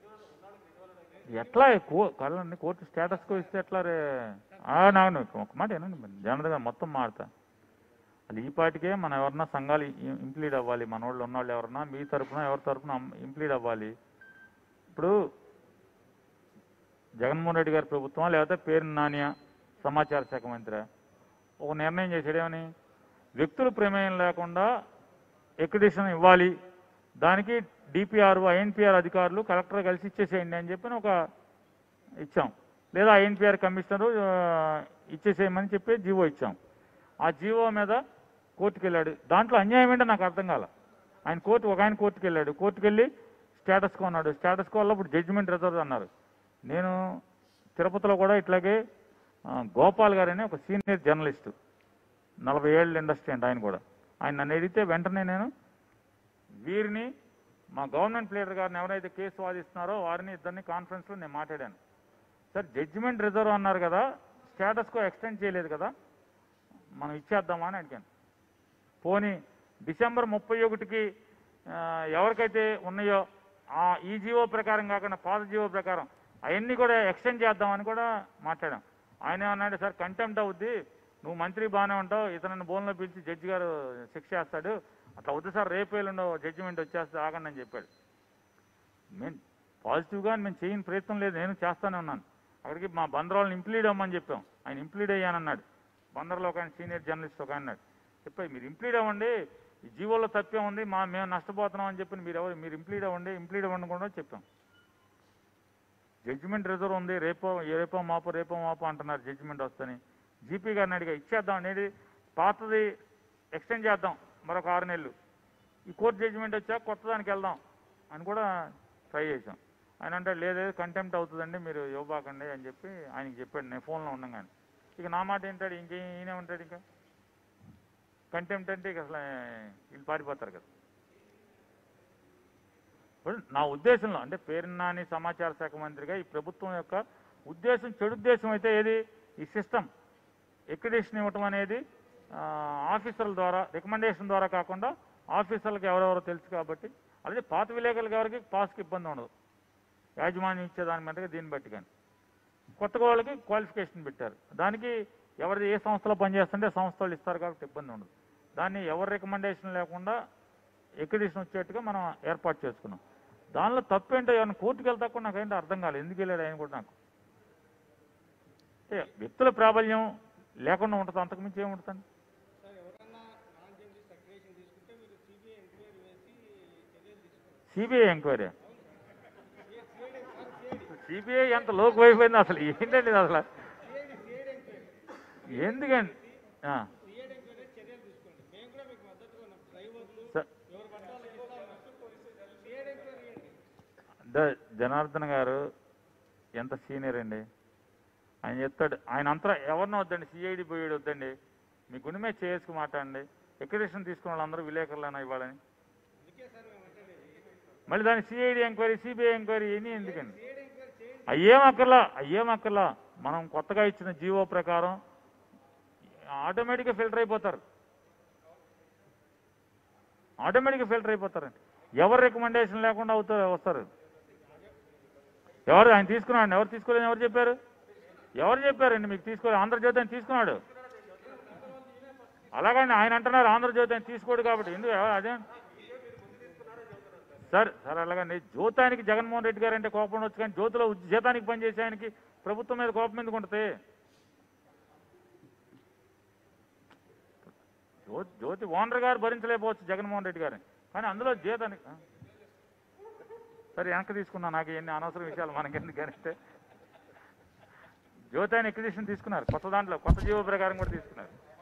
ఎట్లా కో కళ్ళండి కోర్టు స్టేటస్ కో ఇస్తే ఎట్లా రే ఆ, నాకు నాకు ఒక మాట ఏనండి జనరల్గా మొత్తం మారుతా అది ఈ పాటికే మనం ఎవరన్నా సంఘాలు ఇంప్లీడ్ అవ్వాలి మన వాళ్ళు ఉన్నవాళ్ళు ఎవరన్నా మీ తరపున ఎవరి తరపున ఇంప్లీడ్ అవ్వాలి ఇప్పుడు జగన్మోహన్ రెడ్డి గారి ప్రభుత్వం లేకపోతే పేరు నానియ సమాచార శాఖ మంత్రి ఒక నిర్ణయం చేసాడేమని వ్యక్తుల ప్రమేయం లేకుండా ఎక్రిడేషన్ ఇవ్వాలి దానికి డిపిఆర్ ఐఎన్పిఆర్ అధికారులు కలెక్టర్ కలిసి ఇచ్చేసేయండి అని చెప్పి ఒక ఇచ్చాం లేదా ఐఎన్పిఆర్ కమిషనరు ఆ, ఇచ్చేసేయమని చెప్పి జీవో ఇచ్చాం ఆ జీవో మీద కోర్టుకు వెళ్ళాడు దాంట్లో అన్యాయం ఏంటో నాకు అర్థం కాల ఆయన కోర్టు ఒక ఆయన కోర్టుకు వెళ్ళాడు కోర్టుకు వెళ్ళి స్టేటస్ కో అన్నాడు స్టేటస్ కో వల్ల ఇప్పుడు జడ్జిమెంట్ రిజర్వ్ అన్నారు నేను తిరుపతిలో కూడా ఇట్లాగే ఆ, గోపాల్ గారని ఒక సీనియర్ జర్నలిస్టు నలభై ఏళ్ళ ఇండస్ట్రీ అంట ఆయన కూడా ఆయన నన్ను అడిగితే వెంటనే నేను వీరిని మా గవర్నమెంట్ లీడర్ గారిని ఎవరైతే కేసు వాదిస్తున్నారో వారిని ఇద్దరిని కాన్ఫరెన్స్లో నేను మాట్లాడాను సార్ జడ్జిమెంట్ రిజర్వ్ అన్నారు కదా స్టేటస్కో ఎక్స్టెండ్ చేయలేదు కదా మనం ఇచ్చేద్దామా అని అడిగాను పోనీ డిసెంబర్ ముప్పై ఒకటికి ఆ, ఎవరికైతే ఉన్నాయో ఆ ఈ జీవో ప్రకారం కాకుండా పాత జీవో ప్రకారం అవన్నీ కూడా ఎక్స్టెండ్ చేద్దామని కూడా మాట్లాడాం ఆయన ఏమన్నాడు సార్ కంటెంప్ట్ అవుద్ది నువ్వు మంత్రి బాగానే ఉంటావు ఇతను బోన్లో పిలిచి జడ్జి గారు శిక్ష చేస్తాడు అట్లా వద్దు సార్ రేపు ఎల్లుండో జడ్జిమెంట్ వచ్చేస్తే ఆగండి అని చెప్పాడు మేము పాజిటివ్గా మేము చేయని ప్రయత్నం లేదు నేను చేస్తానే ఉన్నాను అక్కడికి మా బందరాలను ఇంప్లీడ్ అవ్వమని చెప్పాం ఆయన ఇంప్లీడ్ అయ్యానన్నాడు బందర్లో ఒక ఆయన సీనియర్ జర్నలిస్ట్ ఒక ఆయన అన్నాడు చెప్పాయి మీరు ఇంప్లీడ్ అవ్వండి ఈ జీవోలో తప్పే ఉంది మా మేము నష్టపోతున్నాం అని చెప్పి మీరు ఎవరు మీరు ఇంప్లీడ్ అవ్వండి ఇంప్లీడ్ అవ్వండి కూడా చెప్పాం జడ్జిమెంట్ రిజర్వ్ ఉంది రేపో రేపో మాపో రేపో మాపో అంటున్నారు జడ్జిమెంట్ వస్తని జీపీ గారిని అడిగా ఇచ్చేద్దాం అనేది పాతది ఎక్స్టెండ్ చేద్దాం మరొక ఆరు నెలలు ఈ కోర్టు జడ్జిమెంట్ వచ్చాక కొత్త దానికి వెళ్దాం అని కూడా ట్రై చేశాం ఆయన అంటే లేదు కంటెంప్ట్ అవుతుందండి మీరు ఇవ్వబాకండి అని చెప్పి ఆయనకి చెప్పాడు నేను ఫోన్లో ఉండగానే ఇక నా మాట ఏంటాడు ఇంకే ఈయనే ఉంటాడు ఇంకా కంటెంప్ట్ అంటే ఇక అసలు వీళ్ళు పారిపోతారు కదా ఇప్పుడు నా ఉద్దేశంలో అంటే పేరున్నాని సమాచార శాఖ మంత్రిగా ఈ ప్రభుత్వం యొక్క ఉద్దేశం చెడు ఉద్దేశం అయితే ఏది ఈ సిస్టమ్ ఎక్రిడేషన్ ఇవ్వటం అనేది ఆ, ఆఫీసర్ల ద్వారా రికమెండేషన్ ద్వారా కాకుండా ఆఫీసర్లకు ఎవరెవరో తెలుసు కాబట్టి అలాగే పాత విలేకరులకు ఎవరికి పాస్కి ఇబ్బంది ఉండదు యాజమాన్యం ఇచ్చే దాని మీదగా దీన్ని బట్టి కానీ కొత్తగా వాళ్ళకి క్వాలిఫికేషన్ పెట్టారు దానికి ఎవరిది ఏ సంస్థలో పనిచేస్తుంటే ఆ సంస్థ వాళ్ళు ఇస్తారు కాబట్టి ఇబ్బంది ఉండదు దాన్ని ఎవరి రికమెండేషన్ లేకుండా ఎక్రిడేషన్ వచ్చేట్టుగా మనం ఏర్పాటు చేసుకున్నాం దానిలో తప్పేంటో ఏమైనా కోర్టుకు వెళ్తా కూడా నాకేంటో అర్థం కాలేదు ఎందుకు వెళ్ళాడు ఆయన కూడా నాకు అంటే వ్యక్తుల ప్రాబల్యం లేకుండా ఉంటుంది అంతకుమించి ఏముంటుంది సార్ ఎవరన్నా నాన్ జర్నలిస్ట్ అక్రిడేషన్ తీసుకుంటే మీరు సిబిఐ ఎంక్వైరీ వేసి చర్యలు తీసుకోండి సిబిఐ ఎంక్వైరీ సిబిఐ ఎంత లోకు అయిపోయింది అసలు ఏంటండి ఇది అసలు సిఐడి సిఐడి ఎంక్వైరీ ఎందుకండి ఆ, సిఐడి ఎంక్వైరీ చర్యలు తీసుకోండి మేము కూడా మీకు మద్దతుగా ఉన్నాం డ్రైవర్లు స- ఎవరు పట్టాలో ఇస్తా ఉన్నాం సిఐడి ఎంక్వైరీ చేయండి ద- జనార్దన్ గారు ఎంత సీనియర్ అండి ఆయన చెప్తాడు ఆయన అంతా ఎవరినో వద్దండి సిఐడి పోయాడు వద్దండి మీ గుండె మీద చేసుకు మాట్లాడండి ఎక్రిడేషన్ తీసుకున్న వాళ్ళందరూ విలేకరులైనా ఇవ్వాలని అందుకే సార్ మేము అంటే మళ్ళీ దాని సిఐడి ఎంక్వైరీ సిబిఐ ఎంక్వైరీ ఇవన్నీ ఎందుకండి సిఐడి ఎంక్వైరీ చేయండి అయ్యేం అక్కర్లా అయ్యేం అక్కర్లా మనం కొత్తగా ఇచ్చిన జీవో ప్రకారం ఆటోమేటిక్గా ఫిల్టర్ అయిపోతారు ఆటోమేటిక్గా ఫిల్టర్ అయిపోతారండి ఎవరు రికమెండేషన్ లేకుండా అవుతారు వస్తారు ఎవరు ఆయన తీసుకున్నాడు ఎవరు తీసుకోలేదని ఎవరు చెప్పారు ఎవరు చెప్పారండి మీకు తీసుకోలేదు ఆంధ్రజ్యోతి ఆయన తీసుకున్నాడు అలాగండి ఆయన అంటున్నారు ఆంధ్రజ్యోతి ఆయన తీసుకోడు కాబట్టి ఎందుకు ఎవ- అదే సార్ సార్ అలాగండి జ్యోతానికి జగన్మోహన్ రెడ్డి గారు అంటే కోపం ఉండొచ్చు కానీ జ్యోతిలో ఉద్య- జీతానికి పనిచేసే ఆయనకి ప్రభుత్వం మీద కోపం ఎందుకు ఉంటుంది జ్యోతి జ్యోతి ఓనర్ గారు భరించలేకపోవచ్చు జగన్మోహన్ రెడ్డి గారిని కానీ అందులో జీతానికి ఆ. సరే వెనక్కి తీసుకున్నా నాకు ఎన్ని అనవసర విషయాలు మనకి ఎందుకంటే జ్యోతి ఆయన ఎక్విజిషన్ తీసుకున్నారు కొత్త దాంట్లో కొత్త జీవో ప్రకారం కూడా తీసుకున్నారు